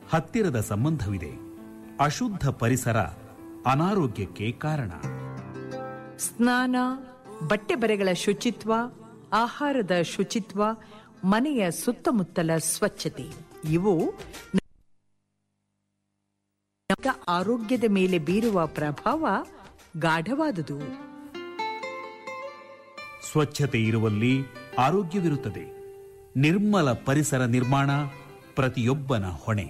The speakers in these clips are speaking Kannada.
ಹತ್ತಿರದ ಸಂಬಂಧವಿದೆ ಅಶುದ್ಧ ಪರಿಸರ ಅನಾರೋಗ್ಯಕ್ಕೆ ಕಾರಣ ಸ್ನಾನ ಬಟ್ಟೆ ಬರೆಗಳ ಶುಚಿತ್ವ ಆಹಾರದ ಶುಚಿತ್ವ ಮನೆಯ ಸುತ್ತಮುತ್ತಲ ಸ್ವಚ್ಛತೆ ಇವು ನಮ್ಮ ಆರೋಗ್ಯದ ಮೇಲೆ ಬೀರುವ ಪ್ರಭಾವ ಗಾಢವಾದುದು ಸ್ವಚ್ಛತೆ ಇರುವಲ್ಲಿ ಆರೋಗ್ಯವಿರುತ್ತದೆ ನಿರ್ಮಲ ಪರಿಸರ ನಿರ್ಮಾಣ ಪ್ರತಿಯೊಬ್ಬನ ಹೊಣೆ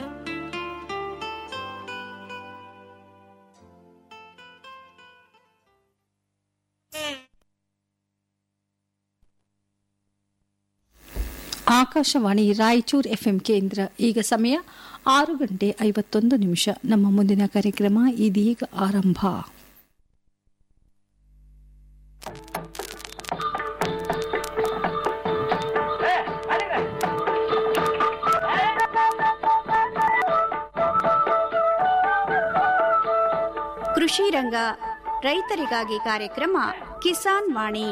ಆಕಾಶವಾಣಿ ರಾಯಚೂರು ಎಫ್ಎಂ ಕೇಂದ್ರ ಈಗ ಸಮಯ ಆರು ಗಂಟೆ ಐವತ್ತೊಂದು ನಿಮಿಷ ನಮ್ಮ ಮುಂದಿನ ಕಾರ್ಯಕ್ರಮ ಇದೀಗ ಆರಂಭ ಕೃಷಿ ರಂಗ ರೈತರಿಗಾಗಿ ಕಾರ್ಯಕ್ರಮ ಕಿಸಾನ್ ವಾಣಿ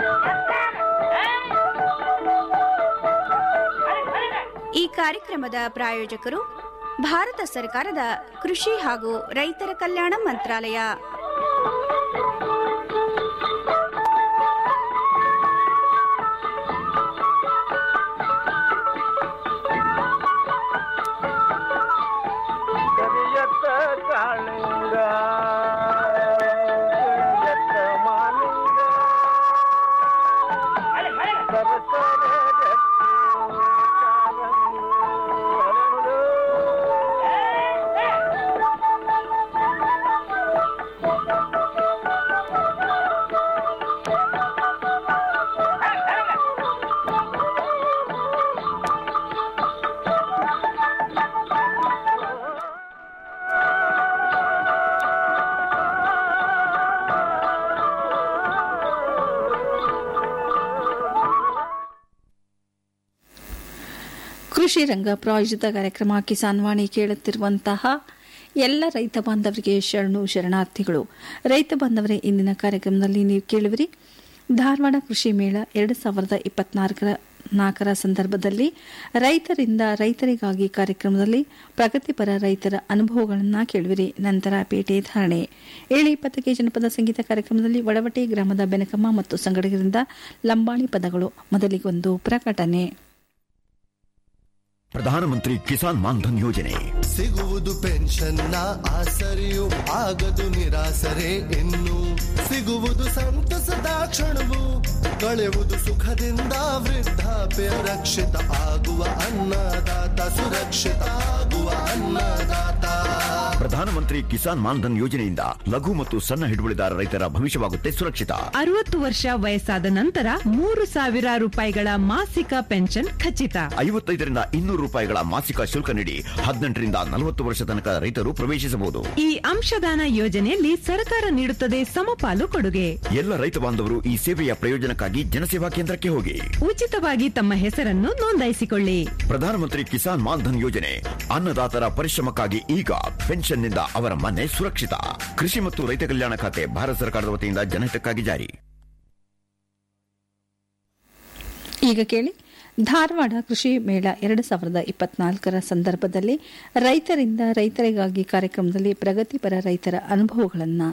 ಈ ಕಾರ್ಯಕ್ರಮದ ಪ್ರಾಯೋಜಕರು ಭಾರತ ಸರ್ಕಾರದ ಕೃಷಿ ಹಾಗೂ ರೈತರ ಕಲ್ಯಾಣ ಮಂತ್ರಾಲಯ ಕರಿಯತ್ತ ಕಾಳಿಂಗ ಕರಿಯತ್ತ ಮಾಲಿಂಗ ಸರಸರ ಗಟ್ಟಿ ಕಾಲಂಗಿ ಹರಳು. ಕೃಷಿ ರಂಗ ಪ್ರಾಯೋಜಿತ ಕಾರ್ಯಕ್ರಮ ಕಿಸಾನ್ ವಾಣಿ ಕೇಳುತ್ತಿರುವಂತಹ ಎಲ್ಲ ರೈತ ಬಾಂಧವರಿಗೆ ಶರಣು ಶರಣಾರ್ಥಿಗಳು ರೈತ ಬಾಂಧವರೇ ಇಂದಿನ ಕಾರ್ಯಕ್ರಮದಲ್ಲಿ ನೀವು ಕೇಳುವಿರಿ ಧಾರವಾಡ ಕೃಷಿ ಮೇಳ ಎರಡು ಸಾವಿರದ ಇಪ್ಪತ್ನಾಲ್ಕರ ನಾಲ್ಕರ ಸಂದರ್ಭದಲ್ಲಿ ರೈತರಿಂದ ರೈತರಿಗಾಗಿ ಕಾರ್ಯಕ್ರಮದಲ್ಲಿ ಪ್ರಗತಿಪರ ರೈತರ ಅನುಭವಗಳನ್ನು ಕೇಳುವಿರಿ ನಂತರ ಪೇಟೆ ಧಾರಣೆ ಏಳು ಇಪ್ಪತ್ತಕ್ಕೆ ಜನಪದ ಸಂಗೀತ ಕಾರ್ಯಕ್ರಮದಲ್ಲಿ ಒಡವಟಿ ಗ್ರಾಮದ ಬೆನಕಮ್ಮ ಮತ್ತು ಸಂಗಡಿಗರಿಂದ ಲಂಬಾಣಿ ಪದಗಳು ಮೊದಲಿಗೊಂದು ಪ್ರಕಟಣೆ ಪ್ರಧಾನಮಂತ್ರಿ ಕಿಸಾನ್ ಮಾನ್ಧನ್ ಯೋಜನೆ ಸಿಗುವುದು ಪೆನ್ಷನ್ನ ಆಸರೆಯು ಆಗದು ನಿರಾಸರೆ ಇನ್ನು ಸಿಗುವುದು ಸಂತಸದ ಕ್ಷಣವು ಕಳೆಯುವುದು ಸುಖದಿಂದ ವೃದ್ಧಾಪ್ಯ ರಕ್ಷಿತ ಆಗುವ ಅನ್ನದಾತ ಸುರಕ್ಷಿತ ಆಗುವ ಅನ್ನದಾತ ಪ್ರಧಾನಮಂತ್ರಿ ಕಿಸಾನ್ ಮಾನ್ಧನ್ ಯೋಜನೆಯಿಂದ ಲಘು ಮತ್ತು ಸಣ್ಣ ಹಿಡುವಳಿದಾರ ರೈತರ ಭವಿಷ್ಯವಾಗುತ್ತೆ ಸುರಕ್ಷಿತ ಅರವತ್ತು ವರ್ಷ ವಯಸ್ಸಾದ ನಂತರ ಮೂರು ಸಾವಿರ ರೂಪಾಯಿಗಳ ಮಾಸಿಕ ಪೆನ್ಷನ್ ಖಚಿತ ಐವತ್ತೈದರಿಂದ ಇನ್ನೂರು ರೂಪಾಯಿಗಳ ಮಾಸಿಕ ಶುಲ್ಕ ನೀಡಿ ಹದಿನೆಂಟರಿಂದ ನಲವತ್ತು ವರ್ಷ ತನಕ ರೈತರು ಪ್ರವೇಶಿಸಬಹುದು ಈ ಅಂಶದಾನ ಯೋಜನೆಯಲ್ಲಿ ಸರ್ಕಾರ ನೀಡುತ್ತದೆ ಸಮಪಾಲು ಕೊಡುಗೆ ಎಲ್ಲ ರೈತ ಬಾಂಧವರು ಈ ಸೇವೆಯ ಪ್ರಯೋಜನಕ್ಕಾಗಿ ಜನಸೇವಾ ಕೇಂದ್ರಕ್ಕೆ ಹೋಗಿ ಉಚಿತವಾಗಿ ತಮ್ಮ ಹೆಸರನ್ನು ನೋಂದಾಯಿಸಿಕೊಳ್ಳಿ ಪ್ರಧಾನಮಂತ್ರಿ ಕಿಸಾನ್ ಮಾನ್ಧನ್ ಯೋಜನೆ ಅನ್ನದಾತರ ಪರಿಶ್ರಮಕ್ಕಾಗಿ ಈಗ ಪೆನ್ಷನ್ನಿಂದ ಅವರ ಮನೆ ಸುರಕ್ಷಿತ ಕೃಷಿ ಮತ್ತು ರೈತ ಕಲ್ಯಾಣ ಖಾತೆ ಭಾರತ ಸರ್ಕಾರದ ವತಿಯಿಂದ ಜನಹಿತಕ್ಕಾಗಿ ಜಾರಿ ಈಗ ಕೇಳಿ ಧಾರವಾಡ ಕೃಷಿ ಮೇಳ ಎರಡು ಸಾವಿರದ ಇಪ್ಪತ್ನಾಲ್ಕರ ಸಂದರ್ಭದಲ್ಲಿ ರೈತರಿಂದ ರೈತರಿಗಾಗಿ ಕಾರ್ಯಕ್ರಮದಲ್ಲಿ ಪ್ರಗತಿಪರ ರೈತರ ಅನುಭವಗಳನ್ನು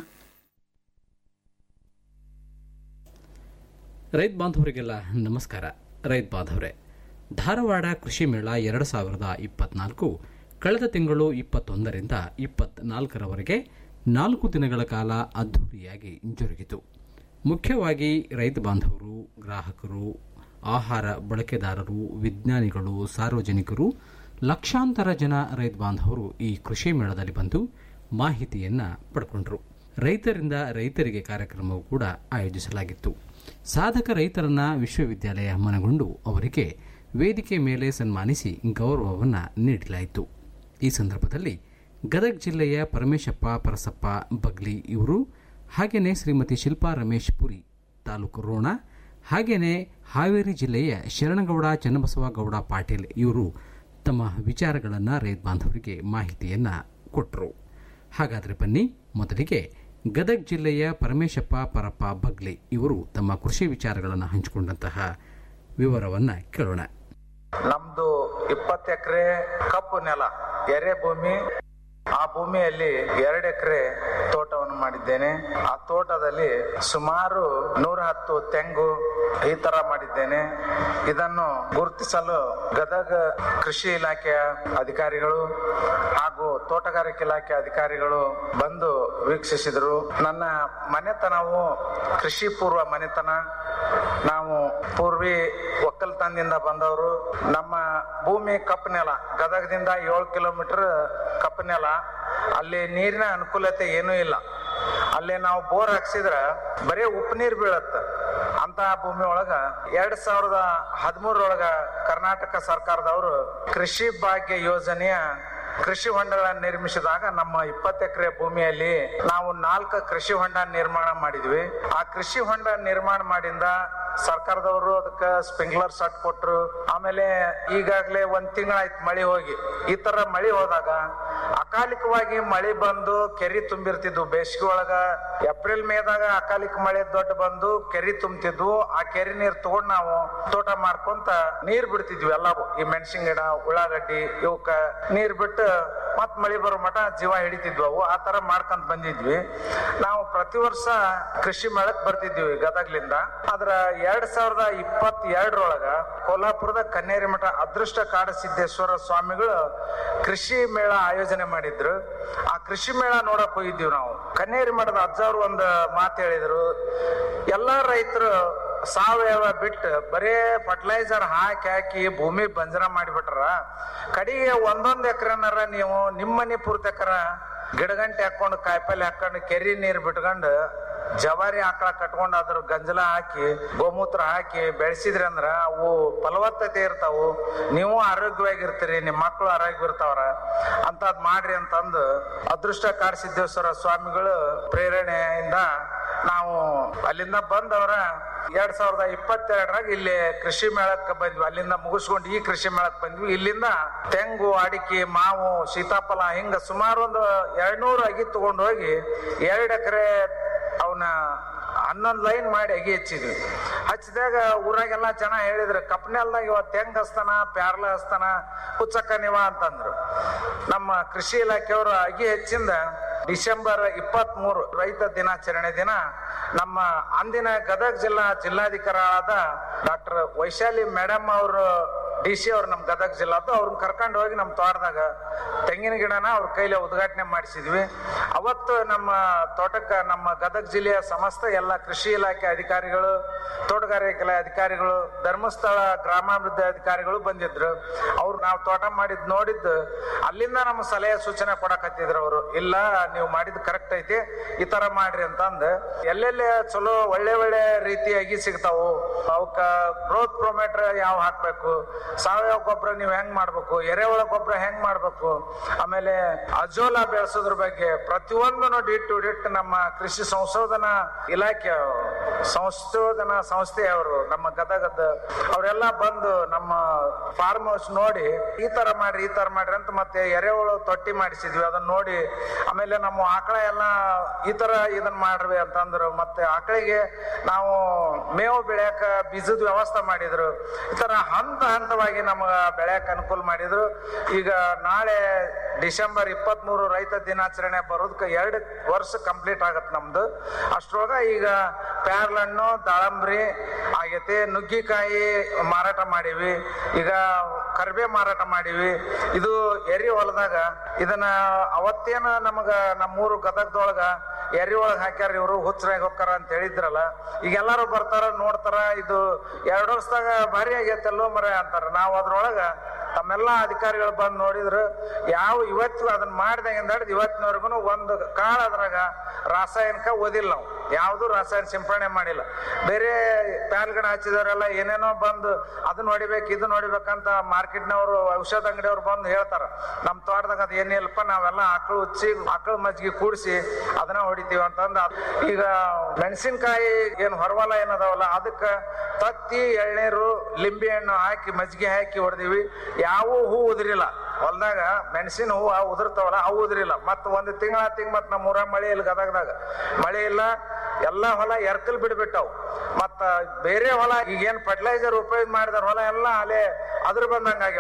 ರೈತ ಬಾಂಧವರಿಗೆಲ್ಲ ನಮಸ್ಕಾರ ರೈತ ಬಾಂಧವರೇ ಧಾರವಾಡ ಕೃಷಿ ಮೇಳ ಎರಡು ಸಾವಿರದ ಇಪ್ಪತ್ನಾಲ್ಕು ಕಳೆದ ತಿಂಗಳು ಇಪ್ಪತ್ತೊಂದರಿಂದ ಇಪ್ಪತ್ನಾಲ್ಕರವರೆಗೆ ನಾಲ್ಕು ದಿನಗಳ ಕಾಲ ಅದ್ಧೂರಿಯಾಗಿ ಜರುಗಿತು ಮುಖ್ಯವಾಗಿ ರೈತ ಬಾಂಧವರು ಗ್ರಾಹಕರು ಆಹಾರ ಬಳಕೆದಾರರು ವಿಜ್ಞಾನಿಗಳು ಸಾರ್ವಜನಿಕರು ಲಕ್ಷಾಂತರ ಜನ ರೈತ ಬಾಂಧವರು ಈ ಕೃಷಿ ಮೇಳದಲ್ಲಿ ಬಂದು ಮಾಹಿತಿಯನ್ನು ಪಡ್ಕೊಂಡ್ರು ರೈತರಿಂದ ರೈತರಿಗೆ ಕಾರ್ಯಕ್ರಮವು ಕೂಡ ಆಯೋಜಿಸಲಾಗಿತ್ತು ಸಾಧಕ ರೈತರನ್ನ ವಿಶ್ವವಿದ್ಯಾಲಯ ಮನಗೊಂಡು ಅವರಿಗೆ ವೇದಿಕೆ ಮೇಲೆ ಸನ್ಮಾನಿಸಿ ಗೌರವವನ್ನು ನೀಡಲಾಯಿತು ಈ ಸಂದರ್ಭದಲ್ಲಿ ಗದಗ ಜಿಲ್ಲೆಯ ಪರಮೇಶಪ್ಪ ಪರಸಪ್ಪ ಬಗ್ಲಿ ಇವರು ಹಾಗೆಯೇ ಶ್ರೀಮತಿ ಶಿಲ್ಪಾ ರಮೇಶ್ ಪುರಿ ತಾಲೂಕು ರೋಣ ಹಾಗೆಯೇ ಹಾವೇರಿ ಜಿಲ್ಲೆಯ ಶರಣಗೌಡ ಚನ್ನಬಸವ ಗೌಡ ಪಾಟೀಲ್ ಇವರು ತಮ್ಮ ವಿಚಾರಗಳನ್ನು ರೈತ ಬಾಂಧವರಿಗೆ ಮಾಹಿತಿಯನ್ನು ಕೊಟ್ಟರು ಹಾಗಾದರೆ ಬನ್ನಿ ಮೊದಲಿಗೆ ಗದಗ ಜಿಲ್ಲೆಯ ಪರಮೇಶಪ್ಪ ಪರಪ್ಪ ಬಗ್ಲಿ ಇವರು ತಮ್ಮ ಕೃಷಿ ವಿಚಾರಗಳನ್ನು ಹಂಚಿಕೊಂಡಂತಹ ವಿವರವನ್ನು ಕೇಳೋಣ ನಮ್ದು ಇಪ್ಪತ್ತು ಎಕರೆ ಕಪ್ಪು ನೆಲ ಎರೆ ಭೂಮಿ ಆ ಭೂಮಿಯಲ್ಲಿ ಎರಡು ಎಕರೆ ತೋಟವನ್ನು ಮಾಡಿದ್ದೇನೆ ಆ ತೋಟದಲ್ಲಿ ಸುಮಾರು ನೂರ ಹತ್ತು ತೆಂಗು ಈ ತರ ಮಾಡಿದ್ದೇನೆ ಇದನ್ನು ಗುರುತಿಸಲು ಗದಗ ಕೃಷಿ ಇಲಾಖೆಯ ಅಧಿಕಾರಿಗಳು ಹಾಗೂ ತೋಟಗಾರಿಕೆ ಇಲಾಖೆ ಅಧಿಕಾರಿಗಳು ಬಂದು ವೀಕ್ಷಿಸಿದರು ನನ್ನ ಮನೆತನವು ಕೃಷಿ ಪೂರ್ವ ಮನೆತನ ನಾವು ಪೂರ್ವಿ ಒಕ್ಕಲ್ತನದಿಂದ ಬಂದವರು ನಮ್ಮ ಭೂಮಿ ಕಪ್ಪು ನೆಲ ಗದಗದಿಂದ ಏಳು ಕಿಲೋಮೀಟರ್ ಕಪ್ಪು ನೆಲ ಅಲ್ಲಿ ನೀರಿನ ಅನುಕೂಲತೆ ಏನೂ ಇಲ್ಲ ಅಲ್ಲಿ ನಾವು ಬೋರ್ ಹಾಕ್ಸಿದ್ರ ಬರೀ ಉಪ್ಪು ನೀರು ಬೀಳತ್ತ ಅಂತ ಭೂಮಿ ಒಳಗ ಎರಡ್ ಸಾವಿರದ ಹದಿಮೂರೊಳಗ ಕರ್ನಾಟಕ ಸರ್ಕಾರದವರು ಕೃಷಿ ಭಾಗ್ಯ ಯೋಜನೆಯ ಕೃಷಿ ಹೊಂಡಗಳನ್ನು ನಿರ್ಮಿಸಿದಾಗ ನಮ್ಮ ಇಪ್ಪತ್ತು ಎಕರೆ ಭೂಮಿಯಲ್ಲಿ ನಾವು ನಾಲ್ಕು ಕೃಷಿ ಹೊಂಡ ನಿರ್ಮಾಣ ಮಾಡಿದ್ವಿ ಆ ಕೃಷಿ ಹೊಂಡ ನಿರ್ಮಾಣ ಮಾಡಿಂದ ಸರ್ಕಾರದವರು ಅದಕ್ಕೆ ಸ್ಪ್ರಿಂಕ್ಲರ್ ಸಟ್ ಕೊಟ್ರು ಆಮೇಲೆ ಈಗಾಗಲೇ ಒಂದ್ ತಿಂಗಳಾಯ್ತು ಮಳೆ ಹೋಗಿ ಈ ತರ ಮಳೆ ಹೋದಾಗ ಅಕಾಲಿಕವಾಗಿ ಮಳೆ ಬಂದು ಕೆರಿ ತುಂಬಿರ್ತಿದ್ವು ಬೇಸಿಗೆ ಒಳಗ ಏಪ್ರಿಲ್ ಮೇದಾಗ ಅಕಾಲಿಕ ಮಳೆ ದೊಡ್ಡ ಬಂದು ಕೆರಿ ತುಂಬ್ತಿದ್ವು ಆ ಕೆರಿ ನೀರ್ ತಗೊಂಡ್ ನಾವು ತೋಟ ಮಾಡ್ಕೊಂತ ನೀರ್ ಬಿಡ್ತಿದ್ವಿ ಎಲ್ಲವೂ ಈ ಮೆಣಸಿನ ಗಿಡ ಉಳ್ಳಾಗಡ್ಡಿ ಇವಕ್ಕ ನೀರ್ ಬಿಟ್ಟು ಮತ್ ಮಳಿ ಬರೋ ಮಟ ಜೀವ ಹಿಡಿತಿದ್ವು ಅವು ಆ ತರ ಮಾಡ್ಕೊಂತ ಬಂದಿದ್ವಿ ನಾವು ಪ್ರತಿ ವರ್ಷ ಕೃಷಿ ಮೇಳಕ್ ಬರ್ತಿದ್ವಿ ಗದಗ್ಲಿಂದ ಅದ್ರ ಎರಡ್ ಸಾವಿರದ ಇಪ್ಪತ್ ಎರಡರೊಳಗ ಕೋಲ್ಹಾಪುರದ ಕನ್ನೇರಿ ಮಠ ಅದೃಷ್ಟ ಕಾಡ ಸಿದ್ದೇಶ್ವರ ಸ್ವಾಮಿಗಳು ಕೃಷಿ ಮೇಳ ಆಯೋಜನೆ ಮಾಡಿದ್ರು ಆ ಕೃಷಿ ಮೇಳ ನೋಡಕ್ ಹೋಗಿದ್ವಿ ನಾವು ಕನ್ನೇರಿ ಮಠದ ಅಜ್ಜವ್ರು ಒಂದು ಮಾತು ಹೇಳಿದ್ರು ಎಲ್ಲಾ ರೈತರು ಸಾವಯವ ಬಿಟ್ಟು ಬರೇ ಫರ್ಟಿಲೈಸರ್ ಹಾಕಿ ಹಾಕಿ ಭೂಮಿ ಬಂಜರ ಮಾಡಿಬಿಟ್ರ ಕಡೆಗೆ ಒಂದೊಂದ್ ಎಕರೆನಾರ ನೀವು ನಿಮ್ಮನೆ ಪೂರ್ತಿ ಎಕರ ಗಿಡಗಂಟೆ ಹಾಕೊಂಡು ಕಾಯಿಪಲ್ಲೆ ಹಾಕೊಂಡು ಕೆರಿ ನೀರ್ ಬಿಟ್ಕೊಂಡು ಜವಾರಿ ಆಕಳ ಕಟ್ಕೊಂಡು ಅದ್ರ ಗಂಜಲ ಹಾಕಿ ಗೋಮೂತ್ರ ಹಾಕಿ ಬೆಳೆಸಿದ್ರಿ ಅಂದ್ರ ಅವು ಫಲವತ್ತತೆ ಇರ್ತಾವು ನೀವು ಆರೋಗ್ಯವಾಗಿರ್ತೀರಿ ನಿಮ್ಮ ಮಕ್ಕಳು ಆರೋಗ್ಯವಿರ್ತಾವ್ರ ಅಂತದ್ ಮಾಡ್ರಿ ಅಂತಂದು ಅದೃಷ್ಟ ಕಾಡಸಿದ್ದೇಶ್ವರ ಸ್ವಾಮಿಗಳು ಪ್ರೇರಣೆಯಿಂದ ನಾವು ಅಲ್ಲಿಂದ ಬಂದವರ ಎರಡ್ ಸಾವಿರದ ಇಪ್ಪತ್ತೆರಡರಾಗ ಇಲ್ಲಿ ಕೃಷಿ ಮೇಳಕ್ಕೆ ಬಂದ್ವಿ ಅಲ್ಲಿಂದ ಮುಗಿಸ್ಕೊಂಡು ಈ ಕೃಷಿ ಮೇಳಕ್ಕೆ ಬಂದ್ವಿ ಇಲ್ಲಿಂದ ತೆಂಗು ಅಡಿಕೆ ಮಾವು ಸೀತಾಫಲ ಹಿಂಗ ಸುಮಾರು ಒಂದು ಎರಡ್ನೂರು ಅಗಿ ತಗೊಂಡು ಹೋಗಿ ಎರಡು ಎಕರೆ ಅವನ ಹನ್ನೊಂದು ಲೈನ್ ಮಾಡಿ ಅಗಿ ಹಚ್ಚಿದ್ವಿ ಹಚ್ಚಿದಾಗ ಊರಾಗೆಲ್ಲ ಜನ ಹೇಳಿದ್ರು ಕಪ್ನೆಲ್ದಾಗ ಇವತ್ತು ತೆಂಗ್ ಹಸ್ತಾನ ಪ್ಯಾರ್ಲ ಹಸ್ತಾನ ಹುಚ್ಚಕ್ಕ ನೀವ ಅಂತಂದ್ರು ನಮ್ಮ ಕೃಷಿ ಇಲಾಖೆಯವರು ಅಗಿ ಹೆಚ್ಚಿಂದ ಡಿಸೆಂಬರ್ ಇಪ್ಪತ್ತ್ ಮೂರು ರೈತ ದಿನಾಚರಣೆ ದಿನ ನಮ್ಮ ಅಂದಿನ ಗದಗ ಜಿಲ್ಲಾ ಜಿಲ್ಲಾಧಿಕಾರಿಯಾದ ಡಾಕ್ಟರ್ ವೈಶಾಲಿ ಮೇಡಮ್ ಅವರು ಡಿ ಸಿ ಅವ್ರು ನಮ್ಮ ಗದಗ ಜಿಲ್ಲಾದ್ದು ಅವ್ರನ್ನ ಕರ್ಕೊಂಡು ಹೋಗಿ ನಮ್ಮ ತೋಟದಾಗ ತೆಂಗಿನ ಗಿಡನ ಅವ್ರ ಕೈಲಿ ಉದ್ಘಾಟನೆ ಮಾಡಿಸಿದ್ವಿ ಅವತ್ತು ನಮ್ಮ ತೋಟಕ್ಕೆ ನಮ್ಮ ಗದಗ ಜಿಲ್ಲೆಯ ಸಮಸ್ತ ಎಲ್ಲ ಕೃಷಿ ಇಲಾಖೆ ಅಧಿಕಾರಿಗಳು ತೋಟಗಾರಿಕೆ ಇಲಾಖೆ ಅಧಿಕಾರಿಗಳು ಧರ್ಮಸ್ಥಳ ಗ್ರಾಮಾಭಿವೃದ್ಧಿ ಅಧಿಕಾರಿಗಳು ಬಂದಿದ್ರು ಅವ್ರು ನಾವು ತೋಟ ಮಾಡಿದ್ ನೋಡಿದ್ದು ಅಲ್ಲಿಂದ ನಮ್ಮ ಸಲಹೆ ಸೂಚನೆ ಕೊಡಕತ್ತಿದ್ರು ಅವರು ಇಲ್ಲ ನೀವು ಮಾಡಿದ್ ಕರೆಕ್ಟ್ ಐತಿ ಈ ತರ ಮಾಡ್ರಿ ಅಂತ ಅಂದ್ ಎಲ್ಲೆಲ್ಲಿ ಚಲೋ ಒಳ್ಳೆ ಒಳ್ಳೆ ರೀತಿಯಾಗಿ ಸಿಗ್ತಾವು ಅವಕ್ಕ ಗ್ರೋತ್ ಪ್ರೊಮೇಟ್ರ್ ಯಾವ ಹಾಕ್ಬೇಕು ಸಾವಯವ ಗೊಬ್ಬರ ನೀವು ಹೆಂಗ್ ಮಾಡ್ಬೇಕು ಎರೆಹುಳ ಗೊಬ್ಬರ ಹೆಂಗ್ ಮಾಡ್ಬೇಕು ಆಮೇಲೆ ಅಜೋಲಾ ಬೆಳೆಸೋದ್ರ ಬಗ್ಗೆ ಪ್ರತಿಯೊಂದನ್ನು ಡಿಟ್ ಟು ಡಿಟ್ ನಮ್ಮ ಕೃಷಿ ಸಂಶೋಧನಾ ಇಲಾಖೆ ಸಂಶೋಧನಾ ಸಂಸ್ಥೆಯವರು ನಮ್ಮ ಗದಗದ ಅವರೆಲ್ಲ ಬಂದು ನಮ್ಮ ಫಾರ್ಮ್ ಹೌಸ್ ನೋಡಿ ಈ ತರ ಮಾಡ್ರಿ ಈ ತರ ಮಾಡ್ರಿ ಅಂತ ಮತ್ತೆ ಎರೆಹುಳು ತೊಟ್ಟಿ ಮಾಡಿಸಿದ್ವಿ ಅದನ್ನ ನೋಡಿ ಆಮೇಲೆ ನಮ್ಮ ಆಕಳ ಎಲ್ಲ ಈ ತರ ಇದನ್ನ ಮಾಡ್ರಿ ಅಂತಂದ್ರು ಮತ್ತೆ ಆಕಳಿಗೆ ನಾವು ಮೇವು ಬೆಳೆಯಕ ಬೀಜದ ವ್ಯವಸ್ಥೆ ಮಾಡಿದ್ರು ಈ ತರ ಹಂತ ಹಂತವಾಗಿ ನಮಗ ಬೆಳೆಯಕ್ ಅನುಕೂಲ ಮಾಡಿದ್ರು ಈಗ ನಾಳೆ ಡಿಸೆಂಬರ್ ಇಪ್ಪತ್ತ್ ಮೂರು ರೈತ ದಿನಾಚರಣೆ ಬರೋದಕ್ಕೆ ಎರಡು ವರ್ಷ ಕಂಪ್ಲೀಟ್ ಆಗತ್ತೆ ನಮ್ದು ಅಷ್ಟ್ರೊಳಗ ಈಗ ಪ್ಯಾರ್ಲಣ್ಣು ದಾಳಂಬ್ರಿ ಆಗೈತಿ ನುಗ್ಗಿಕಾಯಿ ಮಾರಾಟ ಮಾಡೀವಿ ಈಗ ಕರ್ಬೇ ಮಾರಾಟ ಮಾಡೀವಿ ಇದು ಎರಿ ಹೊಲದಾಗ ಇದನ್ನ ಅವತ್ತೇನ ನಮಗ ನಮ್ಮೂರು ಗದಗದೊಳಗ ಎರಿ ಒಳಗ್ ಹಾಕ್ಯಾರ ಇವರು ಹುಚ್ಚರಾಗಿ ಹೋಗ್ತಾರ ಅಂತ ಹೇಳಿದ್ರಲ್ಲ ಈಗ ಎಲ್ಲಾರು ಬರ್ತಾರ ನೋಡ್ತಾರ ಇದು ಎರಡು ವರ್ಷದಾಗ ಭಾರಿ ಆಗೈತಲ್ಲೋ ಮರ ಅಂತಾರ ನಾವು ಅದ್ರೊಳಗ ತಮ್ಮೆಲ್ಲ ಅಧಿಕಾರಿಗಳು ಬಂದು ನೋಡಿದ್ರು ಯಾವ ಇವತ್ತು ಅದನ್ನ ಮಾಡಿದಾಗಿಂದ ಹಿಡಿದು ಇವತ್ತಿನವರೆಗೂ ಒಂದು ಕಾಳ ಅದ್ರಾಗ ರಾಸಾಯನಿಕ ಓದಿಲ್ಲ ನಾವು ಯಾವುದು ರಾಸಾಯನಿಕ ಸಿಂಪಡಣೆ ಮಾಡಿಲ್ಲ ಬೇರೆ ಪ್ಯಾಲ್ಗಣ ಹಚ್ಚಿದವರೆಲ್ಲ ಏನೇನೋ ಬಂದು ಅದನ್ನ ಹೊಡಿಬೇಕು ಇದನ್ನ ಹೊಡಿಬೇಕಂತ ಮಾರ್ಕೆಟ್ನವರು ಔಷಧ ಅಂಗಡಿಯವ್ರು ಬಂದು ಹೇಳ್ತಾರ ನಮ್ಮ ತೋಟದಾಗ ಅದು ಏನಿಲ್ಲಪ್ಪ ನಾವೆಲ್ಲ ಆಕಳು ಉಚ್ಚಿ ಆಕಳು ಮಜ್ಜಿಗೆ ಕೂಡಿಸಿ ಅದನ್ನ ಹೊಡಿತೀವಿ ಅಂತಂದು ಅದ್- ಈಗ ಮೆಣಸಿನಕಾಯಿ ಏನು ಹೊರವಲ ಏನದಾವಲ್ಲ ಅದಕ್ಕೆ ತತ್ತಿ ಎಳ್ನೀರು ಲಿಂಬೆ ಹಣ್ಣು ಹಾಕಿ ಮಜ್ಜಿಗೆ ಹಾಕಿ ಹೊಡೆದಿವಿ ಯಾವ ಹೂ ಉದುರಿಲ್ಲ ಹೊಲದಾಗ ಮೆಣಸಿನ ಹೂವು ಉದುರ್ತಾವಲ್ಲ ಅವು ಉದುರಿಲ್ಲ ಮತ್ತ ಒಂದು ತಿಂಗಳ ತಿಂಗ್ ಮತ್ ನಮ್ಮ ಊರ ಮಳೆ ಇಲ್ಲ ಗದಗದಾಗ ಮಳೆ ಇಲ್ಲ ಎಲ್ಲಾ ಹೊಲ ಎರ್ಕಲ್ ಬಿಡ್ಬಿಟ್ಟವು ಮತ್ತ ಬೇರೆ ಹೊಲ ಈಗೇನ್ ಫರ್ಟಿಲೈಸರ್ ಉಪಯೋಗ ಮಾಡಿದಾರ ಹೊಲ ಎಲ್ಲ ಅಲ್ಲೇ ಅದ್ರ ಬಂದಂಗ ಆಗ್ಯಾವ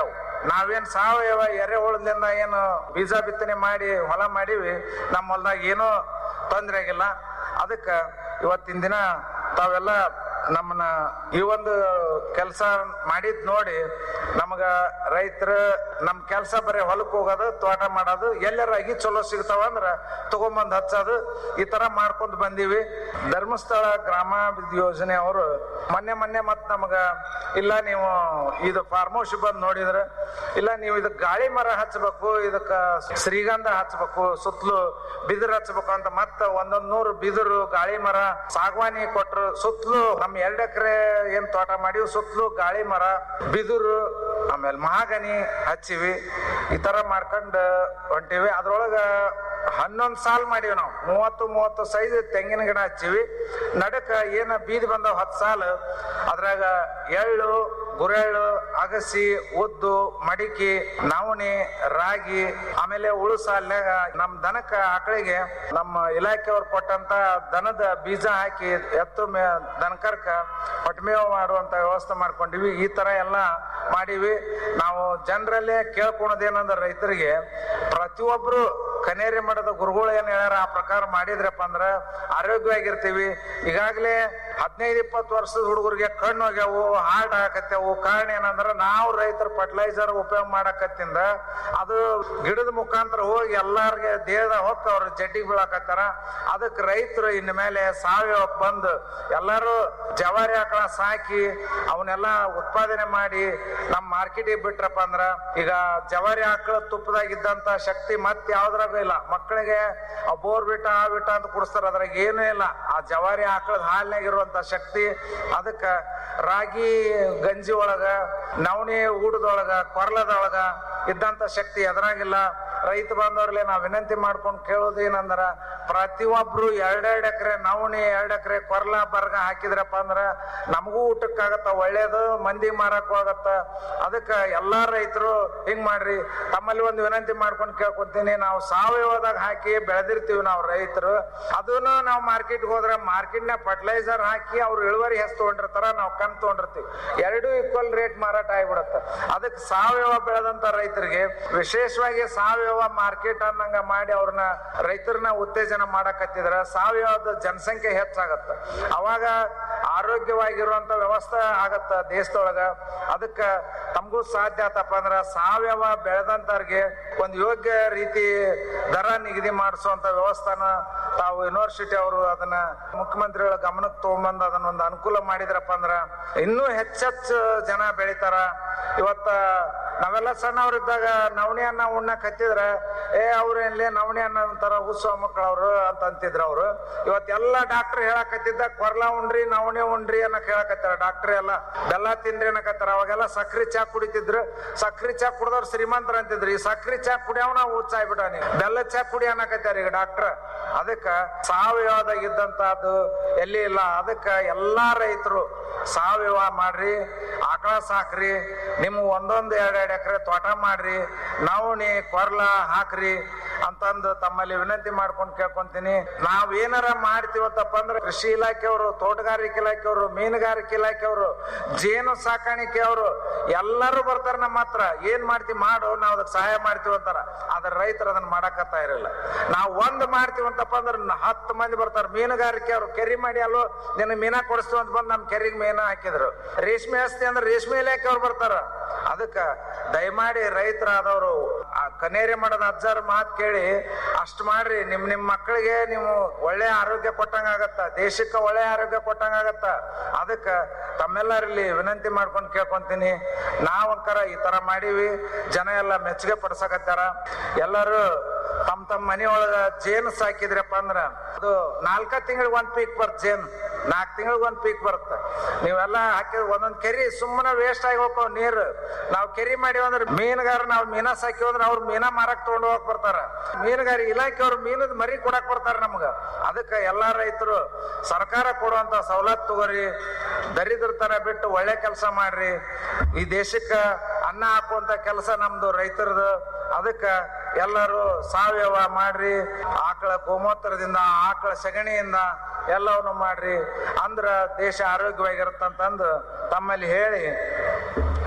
ನಾವೇನ್ ಸಾವಯವ ಎರೆಹುಳದಿಂದ ಏನು ಬೀಜ ಬಿತ್ತನೆ ಮಾಡಿ ಹೊಲ ಮಾಡೀವಿ ನಮ್ಮ ಹೊಲದಾಗ ಏನೂ ತೊಂದರೆ ಆಗಿಲ್ಲ ಅದಕ್ಕೆ ಇವತ್ತಿನ ದಿನ ತಾವೆಲ್ಲ ನಮ್ಮನ್ನ ಈ ಒಂದು ಕೆಲಸ ಮಾಡಿದ್ ನೋಡಿ ನಮಗ ರೈತರು ನಮ್ ಕೆಲಸ ಬರೀ ಹೊಲಕ್ಕೆ ಹೋಗೋದು ತೋಟ ಮಾಡೋದು ಎಲ್ಲರ ಅಗಿ ಚಲೋ ಸಿಗ್ತಾವ ಅಂದ್ರ ತಗೊಂಬಂದ್ ಹಚ್ಚೋದು ಈ ತರ ಮಾಡ್ಕೊಂಡ್ ಬಂದೀವಿ ಧರ್ಮಸ್ಥಳ ಗ್ರಾಮಾಭಿವೃದ್ಧಿ ಯೋಜನೆ ಅವರು ಮೊನ್ನೆ ಮೊನ್ನೆ ಮತ್ ನಮಗ ಇಲ್ಲ ನೀವು ಇದು ಫಾರ್ಮ್ ಹೌಸ್ ಬಂದ್ ನೋಡಿದ್ರ ಇಲ್ಲ ನೀವು ಇದಕ್ ಗಾಳಿ ಮರ ಹಚ್ಚಬೇಕು ಇದಕ್ಕ ಶ್ರೀಗಂಧ ಹಚ್ಚಬೇಕು ಸುತ್ತಲೂ ಬಿದಿರು ಹಚ್ಚಬೇಕು ಅಂತ ಮತ್ತ ಒಂದೊಂದ್ ನೂರು ಬಿದಿರು ಗಾಳಿ ಮರ ಸಾಗವಾನಿ ಕೊಟ್ರು ಸುತ್ತಲೂ ನಮ್ ಎರಡ್ ಎಕರೆ ಏನ್ ತೋಟ ಮಾಡಿವಿ ಸುತ್ತಲೂ ಗಾಳಿ ಮರ ಬಿದಿರು ಆಮೇಲೆ ಮಹಾಗನಿ ಹಚ್ಚಿವಿ ಈ ತರ ಮಾಡ್ಕೊಂಡ್ ಹೊಂಟಿವಿ ಅದ್ರೊಳಗ ಹನ್ನೊಂದ್ ಸಾಲ್ ಮಾಡಿವಿ ನಾವು ಮೂವತ್ತು ಮೂವತ್ತು ಸೈಜ್ ತೆಂಗಿನ ಗಿಡ ಹಚ್ಚಿವಿ ನಡಕ ಏನ ಬೀದಿ ಬಂದವ್ ಹತ್ತು ಸಾಲು ಅದ್ರಾಗ ಎಳ್ಳು ಗುರೆಳ್ಳು ಅಗಸಿ ಉದ್ದು ಮಡಿಕೆ ನವಣಿ ರಾಗಿ ಆಮೇಲೆ ಉಳು ಸಾಲ್ನಾಗ ನಮ್ ದನಕ್ಕ ಆಕಳಿಗೆ ನಮ್ಮ ಇಲಾಖೆಯವ್ರು ಕೊಟ್ಟಂತ ದನದ ಬೀಜ ಹಾಕಿ ಎತ್ತು ಮೇ ದನಕರ್ಕ ಹೊಟ್ಟಮೇವ ಮಾಡುವಂತ ವ್ಯವಸ್ಥೆ ಮಾಡ್ಕೊಂಡಿವಿ ಈ ತರ ಎಲ್ಲ ಮಾಡಿವಿ ನಾವು ಜನರಲ್ಲೇ ಕೇಳ್ಕೊಳೋದೇನಂದ್ರೆ ರೈತರಿಗೆ ಪ್ರತಿಯೊಬ್ರು ಕನೇರಿ ಮಠದ ಗುರುಗಳು ಏನ್ ಹೇಳ್ಯಾರ ಆ ಪ್ರಕಾರ ಮಾಡಿದ್ರಪ್ಪ ಅಂದ್ರ ಆರೋಗ್ಯವಾಗಿರ್ತೀವಿ ಈಗಾಗಲೇ ಹದಿನೈದು ಇಪ್ಪತ್ತು ವರ್ಷದ ಹುಡುಗರಿಗೆ ಕಣ್ಣು ಹೋಗ್ಯಾವು ಹಾರ್ಟ್ ಹಾಕತ್ತೇವು ಕಾರಣ ಏನಂದ್ರ ನಾವು ರೈತರ ಫರ್ಟಿಲೈಸರ್ ಉಪಯೋಗ ಮಾಡಕತ್ತಿಂದ ಅದು ಗಿಡದ ಮುಖಾಂತರ ಹೋಗಿ ಎಲ್ಲಾರ್ಗೆ ದೇಹದ ಹೊಕ್ಕ ಅವ್ರ ಜಡ್ಡಿಗೆ ಬೀಳಕತ್ತಾರ ಅದಕ್ಕೆ ರೈತರು ಇನ್ ಮೇಲೆ ಸಾವಯವ ಬಂದು ಎಲ್ಲರೂ ಜವಾರಿ ಆಕಳ ಸಾಕಿ ಅವನ್ನೆಲ್ಲ ಉತ್ಪಾದನೆ ಮಾಡಿ ನಮ್ಮ ಮಾರ್ಕೆಟಿಗೆ ಬಿಟ್ರಪ್ಪ ಅಂದ್ರ ಈಗ ಜವಾರಿ ಆಕಳ ತುಪ್ಪದಾಗಿದ್ದಂತ ಶಕ್ತಿ ಮತ್ತೆ ಯಾವ್ದ್ರಾಗ ಇಲ್ಲ ಮಕ್ಕಳಿಗೆ ಬೋರ್ ಬಿಟ್ಟ ಆ ಬಿಟ್ಟ ಅಂತ ಕುಡಿಸ್ತಾರ ಅದ್ರಾಗ ಏನೂ ಇಲ್ಲ ಆ ಜವಾರಿ ಆಕಳದ ಹಾಲಿನಾಗ ಇರುವಂತ ಶಕ್ತಿ ಅದಕ್ಕ ರಾಗಿ ಗಂಜಿ ಒಳಗ ನವಣಿ ಊಟದೊಳಗ ಕೊರ್ಲದೊಳಗ ಇದ್ದಂತ ಶಕ್ತಿ ಎದುರಾಗಿಲ್ಲ ರೈತ ಬಾಂಧವ್ರಲ್ಲಿ ನಾವ್ ವಿನಂತಿ ಮಾಡ್ಕೊಂಡು ಕೇಳೋದು ಏನಂದ್ರ ಪ್ರತಿಯೊಬ್ರು ಎರಡೆರಡು ಎಕರೆ ನವಣಿ ಎರಡ್ ಎಕರೆ ಕೊರ್ಲ ಬರ್ಗ ಹಾಕಿದ್ರಪ್ಪ ಅಂದ್ರ ನಮಗೂ ಊಟಕ್ಕಾಗತ್ತ ಒಳ್ಳೇದು ಮಂದಿ ಮಾರಕ್ ಹೋಗತ್ತ ಅದಕ್ಕ ಎಲ್ಲಾ ರೈತರು ಹಿಂಗ್ ಮಾಡ್ರಿ ತಮ್ಮಲ್ಲಿ ಒಂದು ವಿನಂತಿ ಮಾಡ್ಕೊಂಡು ಕೇಳ್ಕೊಂತೀನಿ ನಾವು ಸಾವಯವದಾಗ ಹಾಕಿ ಬೆಳೆದಿರ್ತೀವಿ ನಾವು ರೈತರು ಅದನ್ನು ನಾವು ಮಾರ್ಕೆಟ್ಗೆ ಹೋದ್ರೆ ಮಾರ್ಕೆಟ್ನ ಫರ್ಟಿಲೈಸರ್ ಹಾಕಿ ಅವ್ರು ಇಳುವರಿ ಹೆಚ್ಚು ತಗೊಂಡಿರ್ತಾರ ನಾವು ಕಮ್ಮಿ ತಗೊಂಡಿರ್ತೀವಿ ಎರಡು ಈಕ್ವಲ್ ರೇಟ್ ಮಾರಾಟ ಆಗಿಬಿಡತ್ತ ಅದಕ್ಕೆ ಸಾವಯವ ಬೆಳೆದಂತ ರೈತರಿಗೆ ವಿಶೇಷವಾಗಿ ಸಾವಯವ ಮಾರ್ಕೆಟ್ ಅನ್ನಂಗ ಮಾಡಿ ಅವ್ರನ್ನ ರೈತರನ್ನ ಉತ್ತೇಜನ ಮಾಡಕತ್ತಿದ್ರ ಸಾವಯವದ ಜನಸಂಖ್ಯೆ ಹೆಚ್ಚಾಗತ್ತ ಅವಾಗ ಆರೋಗ್ಯವಾಗಿರುವಂತ ವ್ಯವಸ್ಥೆ ಆಗತ್ತ ದೇಶದೊಳಗ ಅದಕ್ಕ ತಮಗೂ ಸಾಧ್ಯ ಆತಪ್ಪ ಅಂದ್ರ ಸಾವಯವ ಬೆಳೆದಂತವ್ರಿಗೆ ಒಂದು ಯೋಗ್ಯ ರೀತಿ ದರ ನಿಗದಿ ಮಾಡಿಸುವಂತ ವ್ಯವಸ್ಥಾನ ತಾವು ಯೂನಿವರ್ಸಿಟಿ ಅವರು ಅದನ್ನ ಮುಖ್ಯಮಂತ್ರಿಗಳ ಗಮನಕ್ಕೆ ತಗೊಂಬಂದು ಅದನ್ನ ಒಂದು ಅನುಕೂಲ ಮಾಡಿದ್ರಪ್ಪ ಅಂದ್ರ ಇನ್ನೂ ಹೆಚ್ಚೆಚ್ಚು ಜನ ಬೆಳಿತಾರ ಇವತ್ತ ನಾವೆಲ್ಲ ಸಣ್ಣವ್ರಿದ್ದಾಗ ನವಣಿ ಅನ್ನ ಉಣ್ಣಕ್ ಹತ್ತಿದ್ರ ಏ ಅವ್ರ ಏನ್ಲೇ ನವಣಿ ಅನ್ನ ಅಂತಾರ ಉತ್ಸವ ಮಕ್ಕಳು ಅವ್ರು ಅಂತ ಅಂತಿದ್ರ ಅವ್ರು ಇವತ್ತೆಲ್ಲ ಡಾಕ್ಟರ್ ಹೇಳಕತ್ತಿದ್ದ ಕೊರ್ಲಾ ಉಂಡ್ರಿ ನವಣಿ ಉಂಡ್ರಿ ಅನ್ನಕ್ ಹೇಳಕತ್ತಾರ ಡಾಕ್ಟರ್ ಎಲ್ಲ ಬೆಲ್ಲ ತಿನ್ರಿ ಅನ್ನಕತ್ತಾರ ಅವಾಗೆಲ್ಲ ಸಕ್ರಿ ಚಾ ಕುಡಿತಿದ್ರು ಸಕ್ರಿ ಚಾ ಕುಡ್ದವ್ರು ಶ್ರೀಮಂತರ ಅಂತಿದ್ರು ಈ ಸಕ್ರಿ ಚಾ ಕುಡಿಯವನ ಹುಚ್ಚ ಆಗ್ಬಿಟ್ಟಾನಿ ಬೆಲ್ಲ ಚಾ ಕುಡಿ ಅನ್ನಕತ್ತಾರ ಈಗ ಡಾಕ್ಟರ್ ಅದಕ್ಕ ಸಾವಯವದಾಗ ಇದ್ದಂತದ್ದು ಎಲ್ಲಿ ಇಲ್ಲ ಅದಕ್ಕ ಎಲ್ಲಾ ರೈತರು ಸಾವಯವ ಮಾಡ್ರಿ ಆಕಳ ಸಾಕ್ರಿ ನಿಮ್ಮ ಒಂದೊಂದು ಎರಡ್ ಎರಡ್ ಎಕರೆ ತೋಟ ಮಾಡ್ರಿ ನವಣಿ ಕೊರ್ಲ ಹಾಕ್ರಿ ಅಂತಂದು ತಮ್ಮಲ್ಲಿ ವಿನಂತಿ ಮಾಡ್ಕೊಂಡು ಕೇಳ್ಕೊಂತೀನಿ ನಾವ್ ಏನಾರ ಮಾಡ್ತೀವತ್ತಪ್ಪ ಅಂದ್ರೆ ಕೃಷಿ ಇಲಾಖೆಯವರು ತೋಟಗಾರಿಕೆ ಇಲಾಖೆಯವರು ಮೀನುಗಾರಿಕೆ ಇಲಾಖೆಯವರು ಜೇನು ಸಾಕಾಣಿಕೆಯವರು ಎಲ್ಲರೂ ಬರ್ತಾರ ನಮ್ಮ ಹತ್ರ ಏನ್ ಮಾಡ್ತೀವಿ ಮಾಡು ನಾವು ಅದಕ್ಕೆ ಸಹಾಯ ಮಾಡ್ತೀವಿ ಅಂತಾರ ಆದ್ರೆ ರೈತರು ಅದನ್ನ ಮಾಡಕತ್ತಾ ಇರಲಿಲ್ಲ ನಾವು ಒಂದ್ ಮಾಡ್ತೀವಿ ಅಂತಪ್ಪ ಅಂದ್ರೆ ನ- ಹತ್ತು ಮಂದಿ ಬರ್ತಾರ ಮೀನುಗಾರಿಕೆ ಅವರು ಕೆರಿ ಮಾಡಿ ಅಲ್ಲೋ ನಿನ್ನ ಮೀನಾ ಕೊಡಿಸ್ತೀವಿ ಅಂತ ಬಂದು ನಮ್ ಕೆರಿಗೆ ಮೀನ ಹಾಕಿದ್ರು ರೇಷ್ಮೆ ಹಸ್ತಿ ಅಂದ್ರೆ ರೇಷ್ಮೆ ಇಲಾಖೆ ಅವ್ರು ಬರ್ತಾರ ಅದಕ್ಕ ದಯಮಾಡಿ ರೈತರಾದವರು ಆ ಕನೇರಿ ಮಾಡೋದ ಅಜ್ಜಾರ್ ಮಾತು ಕೇಳಿ ಅಷ್ಟ್ ಮಾಡ್ರಿ ನಿಮ್ ನಿಮ್ ಮಕ್ಕಳಿಗೆ ನೀವು ಒಳ್ಳೆ ಆರೋಗ್ಯ ಕೊಟ್ಟಂಗ ಆಗತ್ತ ದೇಶಕ್ಕೆ ಒಳ್ಳೆ ಆರೋಗ್ಯ ಕೊಟ್ಟಂಗ ಆಗತ್ತ ಅದಕ್ಕ ತಮ್ಮೆಲ್ಲರಲ್ಲಿ ವಿನಂತಿ ಮಾಡ್ಕೊಂಡು ಕೇಳ್ಕೊಂತೀನಿ ನಾವಂಕರ ಈ ತರ ಮಾಡೀವಿ ಜನ ಎಲ್ಲ ಮೆಚ್ಚುಗೆ ಪಡ್ಸಕತ್ತಾರ ಎಲ್ಲರೂ ತಮ್ಮ ತಮ್ಮ ಮನೆಯೊಳಗ ಜೇನು ಸಾಕಿದ್ರಪ್ಪ ಅಂದ್ರ ಅದು ನಾಲ್ಕ ತಿಂಗಳಿಗೆ ಒಂದ್ ಪೀಕ್ ಬರ್ತ ಜೇನು ನಾಲ್ಕು ತಿಂಗಳಿಗೆ ಒಂದ್ ಪೀಕ್ ಬರುತ್ತೆ ನೀವೆಲ್ಲ ಹಾಕಿದ್ರೆ ಒಂದೊಂದ್ ಕೆರಿ ಸುಮ್ಮನೆ ವೇಸ್ಟ್ ಆಗಿ ಹೋಗ್ತಾವ ನೀರು ನಾವು ಕೆರಿ ಮಾಡಿವ ಅಂದ್ರೆ ಮೀನುಗಾರ ನಾವು ಮೀನಾ ಸಾಕಿವ ಅಂದ್ರೆ ಅವ್ರು ಮೀನಾ ಮಾರಕ್ ತಗೊಂಡು ಹೋಗಕ್ ಬರ್ತಾರ ಮೀನುಗಾರ ಇಲಾಖೆಯವ್ರು ಮೀನದ ಮರಿ ಕೊಡಕ್ ಬರ್ತಾರ ನಮ್ಗ ಅದಕ್ಕೆ ಎಲ್ಲಾ ರೈತರು ಸರ್ಕಾರ ಕೊಡುವಂತ ಸವಲತ್ತು ತಗೋರಿ ದರಿದ್ರತನ ಬಿಟ್ಟು ಒಳ್ಳೆ ಕೆಲಸ ಮಾಡ್ರಿ ಈ ದೇಶಕ್ಕ ಅನ್ನ ಹಾಕುವಂತ ಕೆಲಸ ನಮ್ದು ರೈತರದು ಅದಕ್ಕ ಎಲ್ಲರೂ ಸಾವಯವ ಮಾಡ್ರಿ ಆಕಳ ಗೋಮೂತ್ರದಿಂದ ಆಕಳ ಸಗಣಿಯಿಂದ ಎಲ್ಲವನ್ನು ಮಾಡ್ರಿ ಅಂದ್ರ ದೇಶ ಆರೋಗ್ಯವಾಗಿರುತ್ತಂತಂದು ತಮ್ಮಲ್ಲಿ ಹೇಳಿ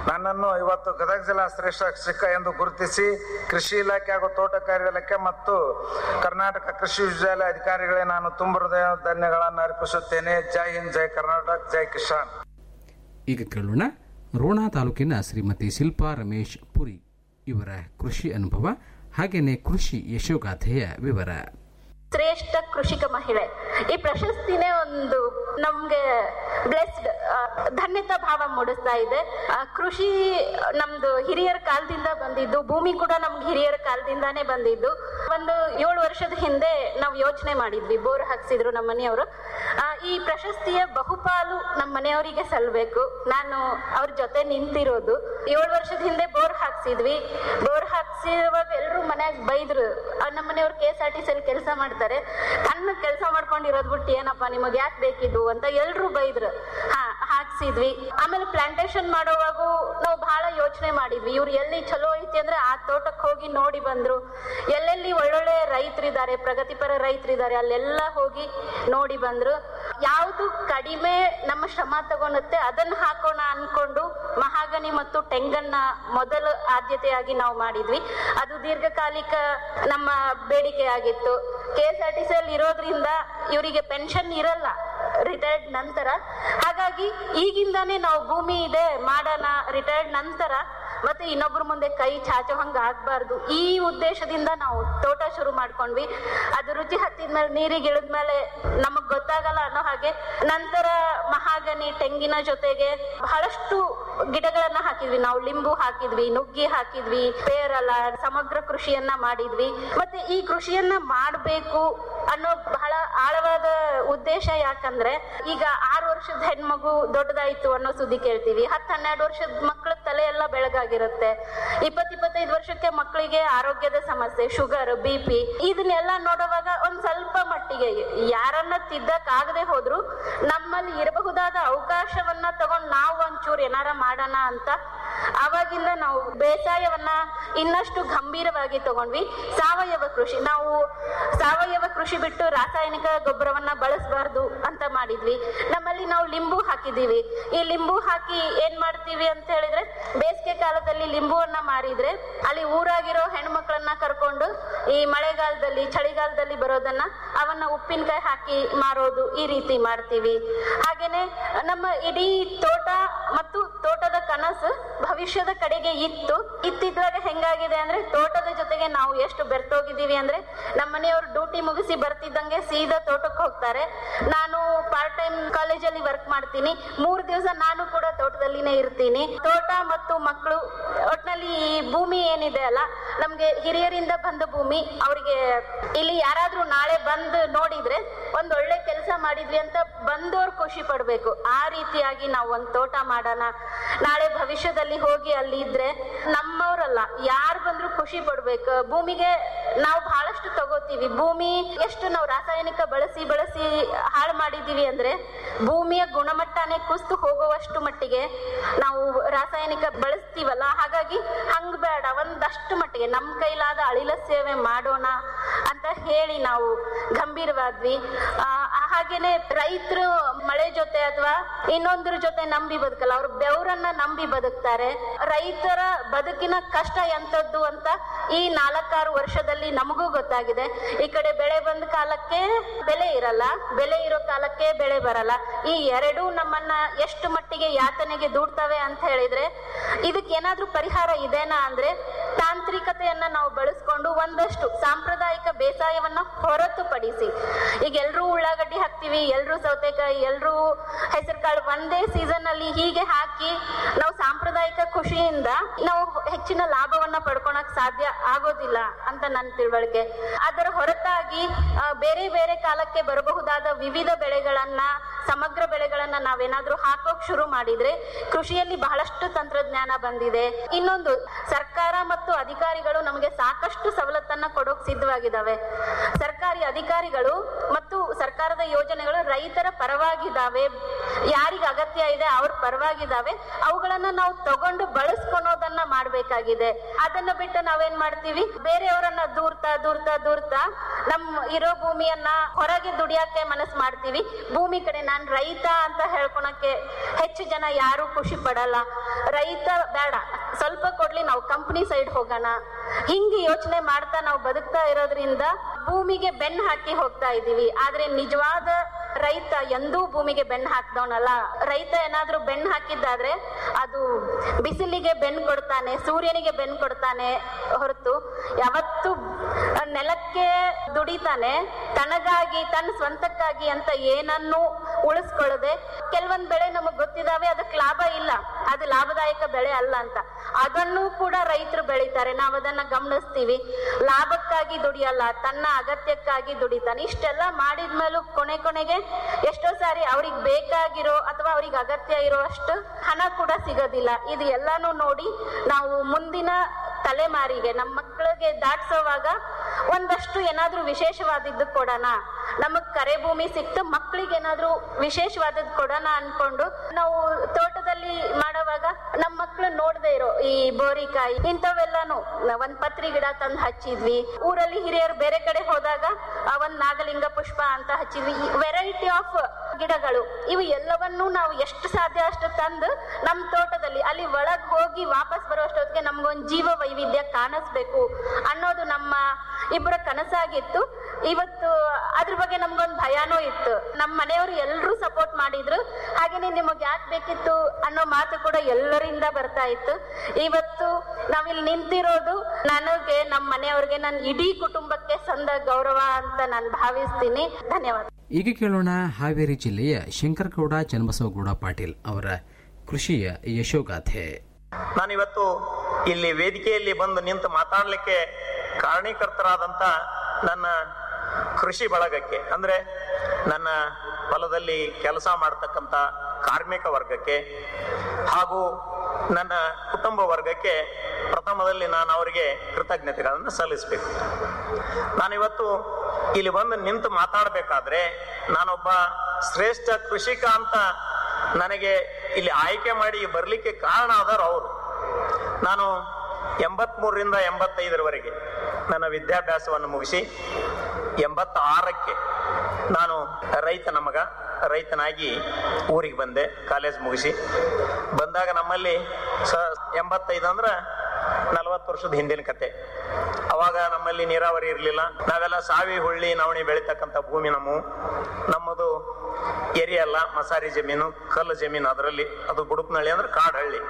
ನನ್ನನ್ನು ಇವತ್ತು ಗದಗ ಜಿಲ್ಲಾ ಶ್ರೇಷ್ಠ ಶಿಕ್ಷಕ ಎಂದು ಗುರುತಿಸಿ ಕೃಷಿ ಇಲಾಖೆ ಹಾಗೂ ತೋಟಗಾರಿಕೆ ಇಲಾಖೆ ಮತ್ತು ಕರ್ನಾಟಕ ಕೃಷಿ ವಿಶ್ವವಿದ್ಯಾಲಯ ಅಧಿಕಾರಿಗಳೇ ನಾನು ತುಂಬ ಹೃದಯ ಧನ್ಯಗಳನ್ನು ಅರ್ಪಿಸುತ್ತೇನೆ ಜೈ ಹಿಂದ್ ಜೈ ಕರ್ನಾಟಕ ಜೈ ಕಿಸಾನ್ ಈಗ ಕೇಳೋಣ ರೋಣ ತಾಲೂಕಿನ ಶ್ರೀಮತಿ ಶಿಲ್ಪಾ ರಮೇಶ್ ಪುರಿ ಇವರ ಕೃಷಿ ಅನುಭವ ಹಾಗೇನೆ ಕೃಷಿ ಯಶೋಗಾಥೆಯ ವಿವರ ಶ್ರೇಷ್ಠ ಕೃಷಿಕ ಮಹಿಳೆ ಈ ಪ್ರಶಸ್ತಿನೇ ಒಂದು ನಮ್ಗೆ ಬ್ಲೆಸ್ಡ್ ಧನ್ಯತಾ ಭಾವ ಮೂಡಿಸ್ತಾ ಇದೆ ಆ, ಕೃಷಿ ನಮ್ದು ಹಿರಿಯರ ಕಾಲದಿಂದ ಬಂದಿದ್ದು ಭೂಮಿ ಕೂಡ ನಮ್ಗೆ ಹಿರಿಯರ ಕಾಲದಿಂದಾನೇ ಬಂದಿದ್ದು ಒಂದು ಏಳು ವರ್ಷದ ಹಿಂದೆ ನಾವು ಯೋಚನೆ ಮಾಡಿದ್ವಿ ಬೋರ್ ಹಾಕ್ಸಿದ್ರು ನಮ್ಮ ಮನೆಯವರು ಆ, ಈ ಪ್ರಶಸ್ತಿಯ ಬಹುಪಾಲು ನಮ್ಮ ಮನೆಯವರಿಗೆ ಸಲ್ಲಬೇಕು ನಾನು ಅವ್ರ ಜೊತೆ ನಿಂತಿರೋದು ಏಳು ವರ್ಷದ ಹಿಂದೆ ಬೋರ್ ಹಾಕ್ಸಿದ್ವಿ ಬೋರ್ ಹಾಕ್ಸಿರುವಾಗ ಎಲ್ಲರೂ ಮನ್ಯಾಗ ಬೈದ್ರು ಆ, ನಮ್ಮ ಮನೆಯವ್ರು ಕೆ ಎಸ್ ಆರ್ ಟಿ ಸಿಲಿ ಕೆಲಸ ಮಾಡ್ತಾರೆ ತನ್ನ ಕೆಲಸ ಮಾಡ್ಕೊಂಡಿರೋದ್ ಬಿಟ್ಟು ಏನಪ್ಪ ನಿಮಗೆ ಯಾಕೆ ಬೇಕಿದ್ದು ಅಂತ ಎಲ್ರು ಬೈದ್ರು ಹಾ ಹಾಕ್ಸಿದ್ವಿ ಆಮೇಲೆ ಪ್ಲಾಂಟೇಶನ್ ಮಾಡೋವಾಗೂ ನಾವು ಬಹಳ ಯೋಚನೆ ಮಾಡಿದ್ವಿ ಇವ್ರು ಎಲ್ಲಿ ಚಲೋ ಐತಿ ಅಂದ್ರೆ ಆ ತೋಟಕ್ಕೆ ಹೋಗಿ ನೋಡಿ ಬಂದ್ರು ಎಲ್ಲೆಲ್ಲಿ ಒಳ್ಳೊಳ್ಳೆ ರೈತರಿದ್ದಾರೆ ಪ್ರಗತಿಪರ ರೈತರಿದ್ದಾರೆ ಅಲ್ಲೆಲ್ಲ ಹೋಗಿ ನೋಡಿ ಬಂದ್ರು ಯಾವುದು ಕಡಿಮೆ ನಮ್ಮ ಶ್ರಮ ತಗೊಳುತ್ತೆ ಅದನ್ನ ಹಾಕೋಣ ಅನ್ಕೊಂಡು ಮಹಾಗನಿ ಮತ್ತು ಟೆಂಗನ್ನ ಮೊದಲ ಆದ್ಯತೆಯಾಗಿ ನಾವು ಮಾಡಿದ್ವಿ ಅದು ದೀರ್ಘಕಾಲಿಕ ನಮ್ಮ ಬೇಡಿಕೆ ಆಗಿತ್ತು K S R T C ಅಲ್ಲಿ ಇರೋದ್ರಿಂದ ಇವರಿಗೆ ಪೆನ್ಷನ್ ಇರಲ್ಲ ರಿಟೈರ್ಡ್ ನಂತರ ಹಾಗಾಗಿ ಈಗಿಂದಾನೇ ನಾವು ಭೂಮಿ ಇದೆ ಮಾಡೋಣ ರಿಟೈರ್ಡ್ ನಂತರ ಮತ್ತೆ ಇನ್ನೊಬ್ರ ಮುಂದೆ ಕೈ ಚಾಚೋ ಹಂಗ ಆಗ್ಬಾರ್ದು ಈ ಉದ್ದೇಶದಿಂದ ನಾವು ತೋಟ ಶುರು ಮಾಡ್ಕೊಂಡ್ವಿ ಅದು ರುಚಿ ಹತ್ತಿದ್ಮೇಲೆ ನೀರಿಗೆ ಇಳಿದ್ಮೇಲೆ ನಮಗ್ ಗೊತ್ತಾಗಲ್ಲ ಅನ್ನೋ ಹಾಗೆ ನಂತರ ಮಹಾಗನಿ ತೆಂಗಿನ ಜೊತೆಗೆ ಬಹಳಷ್ಟು ಗಿಡಗಳನ್ನ ಹಾಕಿದ್ವಿ ನಾವು ಲಿಂಬು ಹಾಕಿದ್ವಿ ನುಗ್ಗಿ ಹಾಕಿದ್ವಿ ಪೇರಲ ಸಮಗ್ರ ಕೃಷಿಯನ್ನ ಮಾಡಿದ್ವಿ ಮತ್ತೆ ಈ ಕೃಷಿಯನ್ನ ಮಾಡಬೇಕು ಅನ್ನೋ ಬಹಳ ಆಳವಾದ ಉದ್ದೇಶ ಯಾಕಂದ್ರೆ ಈಗ ಆರು ವರ್ಷದ ಹೆಣ್ಮಗು ದೊಡ್ಡದಾಯ್ತು ಅನ್ನೋ ಸುದ್ದಿ ಕೇಳ್ತೀವಿ ಹತ್ತು ಹನ್ನೆರಡು ವರ್ಷದ ಮಕ್ಕಳ ತಲೆ ಎಲ್ಲ ಬೆಳಗಾಗಿರುತ್ತೆ ಇಪ್ಪತ್ ಇಪ್ಪತ್ತೈದು ವರ್ಷಕ್ಕೆ ಮಕ್ಕಳಿಗೆ ಆರೋಗ್ಯದ ಸಮಸ್ಯೆ ಶುಗರ್ ಬಿ ಪಿ ಇದನ್ನೆಲ್ಲ ನೋಡುವಾಗ ಒಂದ್ ಸ್ವಲ್ಪ ಮಟ್ಟಿಗೆ ಯಾರನ್ನ ತಿದ್ದಕ್ ಆಗದೆ ಹೋದ್ರು ನಮ್ಮಲ್ಲಿ ಇರಬಹುದಾದ ಅವಕಾಶವನ್ನ ತಗೊಂಡ್ ನಾವು ಒಂಚೂರು ಏನಾರ ಮಾಡೋಣ ಅಂತ ಅವಾಗಿಂದ ನಾವು ಬೇಸಾಯವನ್ನ ಇನ್ನಷ್ಟು ಗಂಭೀರವಾಗಿ ತಗೊಂಡ್ವಿ ಸಾವಯವ ಕೃಷಿ ನಾವು ಸಾವಯವ ಕೃಷಿ ಬಿಟ್ಟು ರಾಸಾಯನಿಕ ಗೊಬ್ಬರವನ್ನ ಬಳಸಬಾರ್ದು ಅಂತ ಮಾಡಿದ್ವಿ ನಮ್ಮಲ್ಲಿ ನಾವು ಲಿಂಬು ಹಾಕಿದೀವಿ ಈ ಲಿಂಬು ಹಾಕಿ ಏನ್ ಮಾಡ್ತೀವಿ ಅಂತ ಹೇಳಿದ್ರೆ ಬೇಸಿಗೆ ಕಾಲದಲ್ಲಿ ಲಿಂಬುವನ್ನ ಮಾರಿದ್ರೆ ಅಲ್ಲಿ ಊರಾಗಿರೋ ಹೆಣ್ಮಕ್ಳನ್ನ ಕರ್ಕೊಂಡು ಈ ಮಳೆಗಾಲದಲ್ಲಿ ಚಳಿಗಾಲದಲ್ಲಿ ಬರೋದನ್ನ ಅವನ್ನ ಉಪ್ಪಿನಕಾಯಿ ಹಾಕಿ ಮಾರೋದು ಈ ರೀತಿ ಮಾಡ್ತೀವಿ ಹಾಗೇನೆ ನಮ್ಮ ಇಡೀ ತೋಟ ಮತ್ತು ತೋಟದ ಕನಸು ಭವಿಷ್ಯದ ಕಡೆಗೆ ಇತ್ತು ಇತ್ತಿದ್ದಾಗ ಹೆಂಗಾಗಿದೆ ಅಂದ್ರೆ ತೋಟದ ಜೊತೆಗೆ ನಾವು ಎಷ್ಟು ಬೆರ್ತೋಗಿದ್ದೀವಿ ಅಂದ್ರೆ ನಮ್ಮ ಮನೆಯವರು ಡ್ಯೂಟಿ ಮುಗಿಸಿ ಬರ್ತಿದ್ದಂಗೆ ಸೀದಾ ತೋಟಕ್ಕೆ ಹೋಗ್ತಾರೆ ನಾನು ಪಾರ್ಟ್ ಟೈಮ್ ಕಾಲೇಜಲ್ಲಿ ವರ್ಕ್ ಮಾಡ್ತೀನಿ ಮೂರ್ ದಿವಸ ನಾನು ಕೂಡ ತೋಟದಲ್ಲಿನೇ ಇರ್ತೀನಿ ತೋಟ ಮತ್ತು ಮಕ್ಕಳು ಒಟ್ನಲ್ಲಿ ಈ ಭೂಮಿ ಏನಿದೆ ಅಲ್ಲ ನಮ್ಗೆ ಹಿರಿಯರಿಂದ ಬಂದ ಭೂಮಿ ಅವರಿಗೆ ಇಲ್ಲಿ ಯಾರಾದ್ರೂ ನಾಳೆ ಬಂದು ನೋಡಿದ್ರೆ ಒಂದ್ ಒಳ್ಳೆ ಕೆಲಸ ಮಾಡಿದ್ವಿ ಅಂತ ಬಂದವ್ರು ಖುಷಿ ಪಡ್ಬೇಕು ಆ ರೀತಿಯಾಗಿ ನಾವು ಒಂದ್ ತೋಟ ಮಾಡೋಣ ನಾಳೆ ಭವಿಷ್ಯದಲ್ಲಿ ಹೋಗಿ ಅಲ್ಲಿ ಇದ್ರೆ ನಮ್ಮವ್ರಲ್ಲ ಯಾರು ಬಂದ್ರು ಖುಷಿ ಪಡ್ಬೇಕು ಭೂಮಿಗೆ ನಾವು ಬಹಳಷ್ಟು ತಗೋತೀವಿ ಭೂಮಿ ಎಷ್ಟು ನಾವು ರಾಸಾಯನಿಕ ಬಳಸಿ ಬಳಸಿ ಹಾಳು ಮಾಡಿದೀವಿ ಅಂದ್ರೆ ಭೂಮಿಯ ಗುಣಮಟ್ಟನೇ ಕುಸ್ತು ಹೋಗುವಷ್ಟು ಮಟ್ಟಿಗೆ ನಾವು ರಾಸಾಯನಿಕ ಬಳಸ್ತೀವಲ್ಲ ಹಾಗಾಗಿ ಹಂಗ್ ಬೇಡ ಒಂದಷ್ಟು ಮಟ್ಟಿಗೆ ನಮ್ ಕೈಲಾದ ಅಳಿಲ ಸೇವೆ ಮಾಡೋಣ ಅಂತ ಹೇಳಿ ನಾವು ಗಂಭೀರವಾದ್ವಿ ಆ, ಹಾಗೇನೆ ರೈತರು ಮಳೆ ಜೊತೆ ಅಥವಾ ಇನ್ನೊಂದ್ರ ಜೊತೆ ನಂಬಿ ಬದುಕಲ್ಲ ಅವ್ರು ಬೆವರನ್ನ ನಂಬಿ ಬದುಕ್ತಾರೆ ರೈತರ ಬದುಕಿನ ಕಷ್ಟ ಎಂತದ್ದು ಅಂತ ಈ ನಾಲ್ಕಾರು ವರ್ಷದಲ್ಲಿ ನಮಗೂ ಗೊತ್ತಾಗಿದೆ ಈ ಕಡೆ ಬೆಳೆ ಬಂದ ಕಾಲಕ್ಕೆ ಬೆಲೆ ಇರಲ್ಲ ಬೆಲೆ ಇರೋ ಕಾಲಕ್ಕೆ ಬೆಳೆ ಬರಲ್ಲ ಈ ಎರಡೂ ನಮ್ಮನ್ನ ಎಷ್ಟು ಮಟ್ಟಿಗೆ ಯಾತನೆಗೆ ದೂಡ್ತವೆ ಅಂತ ಹೇಳಿದ್ರೆ ಇದಕ್ಕೆ ಏನಾದ್ರೂ ಪರಿಹಾರ ಇದೆನಾ ಅಂದ್ರೆ ತಾಂತ್ರಿಕತೆಯನ್ನ ನಾವು ಬಳಸ್ಕೊಂಡು ಒಂದಷ್ಟು ಸಾಂಪ್ರದಾಯಿಕ ಬೇಸಾಯವನ್ನ ಹೊರತುಪಡಿಸಿ ಈಗ ಎಲ್ರೂ ಉಳ್ಳಾಗಡ್ಡಿ ಹಾಕ್ತಿವಿ ಎಲ್ರೂ ಸೌತೆಕಾಯಿ ಎಲ್ರೂ ಹೆಸರುಕಾಳು ಒಂದೇ ಸೀಸನ್ ಅಲ್ಲಿ ಹೀಗೆ ಹಾಕಿ ನಾವು ಸಾಂಪ್ರದಾಯಿಕ ಖುಷಿಯಿಂದ ನಾವು ಹೆಚ್ಚಿನ ಲಾಭವನ್ನ ಪಡ್ಕೊಳಕ್ ಸಾಧ್ಯ ಆಗೋದಿಲ್ಲ ಅಂತ ನನ್ನ ತಿಳುವಳಿಕೆ ಅದರ ಹೊರತಾಗಿ ಆ, ಬೇರೆ ಬೇರೆ ಕಾಲಕ್ಕೆ ಬರಬಹುದಾದ ವಿವಿಧ ಬೆಳೆಗಳನ್ನ ಸಮಗ್ರ ಬೆಳೆಗಳನ್ನ ನಾವೇನಾದ್ರೂ ಹಾಕೋಕ್ ಶುರು ಮಾಡಿದ್ರೆ ಕೃಷಿಯಲ್ಲಿ ಬಹಳಷ್ಟು ತಂತ್ರಜ್ಞಾನ ಬಂದಿದೆ ಇನ್ನೊಂದು ಸರ್ಕಾರ ಮತ್ತು ಅಧಿಕಾರಿಗಳು ನಮಗೆ ಸಾಕಷ್ಟು ಸವಲತ್ತನ್ನ ಕೊಡೋಕ್ ಸಿದ್ಧವಾಗಿದ್ದಾವೆ ಸರ್ಕಾರಿ ಅಧಿಕಾರಿಗಳು ಮತ್ತು ಸರ್ಕಾರದ ಯೋಜನೆಗಳು ರೈತರ ಪರವಾಗಿದ್ದಾವೆ ಯಾರಿಗ ಅಗತ್ಯ ಇದೆ ಅವ್ರ ಪರವಾಗಿದ್ದಾವೆ ಅವುಗಳನ್ನ ನಾವು ತಗೊಂಡು ಬಳಸ್ಕೊಳೋದನ್ನ ಮಾಡ್ಬೇಕಾಗಿದೆ ಅದನ್ನ ಬಿಟ್ಟು ನಾವೇನ್ ಮಾಡ್ತೀವಿ ಬೇರೆಯವರನ್ನ ದೂರ್ತಾ ದೂರ್ತಾ ದೂರ್ತಾ ನಮ್ ಇರೋ ಭೂಮಿಯನ್ನ ಹೊರಗೆ ದುಡಿಯಕ್ಕೆ ಮನಸ್ಸು ಮಾಡ್ತೀವಿ ಭೂಮಿ ಕಡೆ ನಾನ್ ರೈತ ಅಂತ ಹೇಳ್ಕೊಳಕ್ಕೆ ಹೆಚ್ಚು ಜನ ಯಾರು ಖುಷಿ ಪಡಲ್ಲ ರೈತ ಬೇಡ ಸ್ವಲ್ಪ ಕೊಡ್ಲಿ ನಾವು ಕಂಪನಿ ಸೈಡ್ ಹೋಗೋಣ ಹಿಂಗೆ ಯೋಚನೆ ಮಾಡ್ತಾ ನಾವು ಬದುಕ್ತಾ ಇರೋದ್ರಿಂದ ಭೂಮಿಗೆ ಬೆನ್ನು ಹಾಕಿ ಹೋಗ್ತಾ ಇದೀವಿ ಆದ್ರೆ ನಿಜವಾದ ರೈತ ಎಂದೂ ಭೂಮಿಗೆ ಬೆನ್ನು ಹಾಕ್ದವನಲ್ಲ ರೈತ ಏನಾದ್ರೂ ಬೆನ್ನು ಹಾಕಿದ್ದಾದ್ರೆ ಅದು ಬಿಸಿಲಿಗೆ ಬೆನ್ನು ಕೊಡ್ತಾನೆ ಸೂರ್ಯನಿಗೆ ಬೆನ್ನು ಕೊಡ್ತಾನೆ ಹೊರತು ಯಾವತ್ತು ನೆಲಕ್ಕೆ ದುಡಿತಾನೆ ತನಗಾಗಿ ತನ್ನ ಸ್ವಂತಕ್ಕಾಗಿ ಅಂತ ಏನನ್ನು ಉಳಿಸ್ಕೊಳ್ಳದೆ ಕೆಲವೊಂದ್ ಬೆಳೆ ನಮಗ್ ಗೊತ್ತಿದಾವೆ ಅದಕ್ಕೆ ಲಾಭ ಇಲ್ಲ ಅದು ಲಾಭದಾಯಕ ಬೆಳೆ ಅಲ್ಲ ಅಂತ ಅದನ್ನು ಕೂಡ ರೈತರು ಬೆಳಿತಾರೆ ನಾವು ಅದನ್ನ ಗಮನಿಸ್ತೀವಿ ಲಾಭಕ್ಕಾಗಿ ದುಡಿಯಲ್ಲ ತನ್ನ ಅಗತ್ಯಕ್ಕಾಗಿ ದುಡಿತಾನೆ ಇಷ್ಟೆಲ್ಲ ಮಾಡಿದ್ಮೇಲೂ ಕೊನೆ ಕೊನೆಗೆ ಎಷ್ಟೋ ಸಾರಿ ಅವ್ರಿಗೆ ಬೇಕಾಗಿರೋ ಅಥವಾ ಅವ್ರಿಗೆ ಅಗತ್ಯ ಇರೋ ಅಷ್ಟು ಹಣ ಕೂಡ ಸಿಗೋದಿಲ್ಲ ಇದು ಎಲ್ಲಾನು ನೋಡಿ ನಾವು ಮುಂದಿನ ತಲೆಮಾರಿಗೆ ನಮ್ಮ ಮಕ್ಕಳಿಗೆ ದಾಟ್ಸೋವಾಗ ಒಂದಷ್ಟು ಏನಾದ್ರೂ ವಿಶೇಷವಾದದ್ದು ಕೊಡೋಣ ನಮಗ್ ಕರೆ ಭೂಮಿ ಸಿಕ್ತು ಮಕ್ಕಳಿಗೆ ಏನಾದ್ರೂ ವಿಶೇಷವಾದದ್ದು ಕೊಡೋಣ ಅನ್ಕೊಂಡು ನಾವು ತೋಟದಲ್ಲಿ ಮಾಡೋವಾಗ ನಮ್ಮ ಮಕ್ಕಳು ನೋಡದೆ ಇರೋ ಈ ಬೋರಿಕಾಯಿ ಇಂಥವೆಲ್ಲಾನು ಒಂದ್ ಪತ್ರಿ ಗಿಡ ತಂದು ಹಚ್ಚಿದ್ವಿ ಊರಲ್ಲಿ ಹಿರಿಯರು ಬೇರೆ ಕಡೆ ಹೋದಾಗ ಆ ಒಂದ್ ನಾಗಲಿಂಗ ಪುಷ್ಪ ಅಂತ ಹಚ್ಚಿದ್ವಿ ವೆರೈಟಿ ಆಫ್ ಗಿಡಗಳು ಇವು ಎಲ್ಲವನ್ನೂ ನಾವು ಎಷ್ಟು ಸಾಧ್ಯ ಅಷ್ಟು ತಂದು ನಮ್ಮ ತೋಟದಲ್ಲಿ ಅಲ್ಲಿ ಒಳಗ್ ಹೋಗಿ ವಾಪಸ್ ಬರುವಷ್ಟೊತ್ತಿಗೆ ನಮ್ಗೊಂದ್ ಜೀವ ವೈವಿಧ್ಯ ಕಾಣಿಸ್ಬೇಕು ಅನ್ನೋದು ನಮ್ಮ ಇಬ್ಬರ ಕನಸಾಗಿತ್ತು ಇವತ್ತು ಅದ್ರ ಬಗ್ಗೆ ನಮ್ಗೊಂದು ಭಯಾನೂ ಇತ್ತು ನಮ್ಮ ಮನೆಯವರು ಎಲ್ಲರೂ ಸಪೋರ್ಟ್ ಮಾಡಿದ್ರು ಹಾಗೇನೆ ನಿಮಗೆ ಯಾಕೆ ಬೇಕಿತ್ತು ಅನ್ನೋ ಮಾತು ಕೂಡ ಎಲ್ಲರಿಂದ ಬರ್ತಾ ಇತ್ತು ಇವತ್ತು ನಾವಿಲ್ಲಿ ನಿಂತಿರೋದು ನನಗೆ ನಮ್ಮ ಮನೆಯವ್ರಿಗೆ ನನ್ನ ಇಡೀ ಕುಟುಂಬಕ್ಕೆ ಸಂದ ಗೌರವ ಅಂತ ನಾನು ಭಾವಿಸ್ತೀನಿ ಧನ್ಯವಾದ ಈಗ ಕೇಳೋಣ ಹಾವೇರಿ ಜಿಲ್ಲೆಯ ಶಂಕರಗೌಡ ಚನ್ನಬಸವಗೌಡ ಪಾಟೀಲ್ ಅವರ ಕೃಷಿಯ ಯಶೋಗಾಥೆ ನಾನಿವತ್ತು ಇಲ್ಲಿ ವೇದಿಕೆಯಲ್ಲಿ ಬಂದು ನಿಂತು ಮಾತಾಡಲಿಕ್ಕೆ ಕಾರಣೀಕರ್ತರಾದಂಥ ನನ್ನ ಕೃಷಿ ಬಳಗಕ್ಕೆ ಅಂದ್ರೆ ನನ್ನ ಹೊಲದಲ್ಲಿ ಕೆಲಸ ಮಾಡ್ತಕ್ಕಂಥ ಕಾರ್ಮಿಕ ವರ್ಗಕ್ಕೆ ಹಾಗೂ ನನ್ನ ಕುಟುಂಬ ವರ್ಗಕ್ಕೆ ಪ್ರಥಮದಲ್ಲಿ ನಾನು ಅವರಿಗೆ ಕೃತಜ್ಞತೆಗಳನ್ನು ಸಲ್ಲಿಸಬೇಕು ನಾನಿವತ್ತು ಇಲ್ಲಿ ಬಂದು ನಿಂತು ಮಾತಾಡಬೇಕಾದ್ರೆ ನಾನೊಬ್ಬ ಶ್ರೇಷ್ಠ ಕೃಷಿಕ ಅಂತ ನನಗೆ ಇಲ್ಲಿ ಆಯ್ಕೆ ಮಾಡಿ ಬರಲಿಕ್ಕೆ ಕಾರಣ ಆದವರು ಅವರು ನಾನು ಎಂಬತ್ಮೂರರಿಂದ ಎಂಬತ್ತೈದರವರೆಗೆ ನನ್ನ ವಿದ್ಯಾಭ್ಯಾಸವನ್ನು ಮುಗಿಸಿ ಎಂಬತ್ತ ಆರಕ್ಕೆ ನಾನು ರೈತನ ಮಗ ರೈತನಾಗಿ ಊರಿಗೆ ಬಂದೆ ಕಾಲೇಜ್ ಮುಗಿಸಿ ಬಂದಾಗ ನಮ್ಮಲ್ಲಿ ಸ ಎಂಬತ್ತೈದು ಅಂದ್ರೆ ನಲವತ್ತು ವರ್ಷದ ಹಿಂದಿನ ಕತೆ ಅವಾಗ ನಮ್ಮಲ್ಲಿ ನೀರಾವರಿ ಇರಲಿಲ್ಲ ನಾವೆಲ್ಲ ಸಾವಿ ಹುಳ್ಳಿ ನವಣಿ ಬೆಳಿತಕ್ಕಂಥ ಭೂಮಿ ನಮ್ಮ ನಮ್ಮದು ಎರಿ ಅಲ್ಲ ಮಸಾರಿ ಜಮೀನು ಕಲ್ಲು ಜಮೀನು ಅದರಲ್ಲಿ ಅದು ಬುಡುಪ್ನಹಳ್ಳಿ ಅಂದ್ರೆ ಕಾಡು ಹಳ್ಳಿ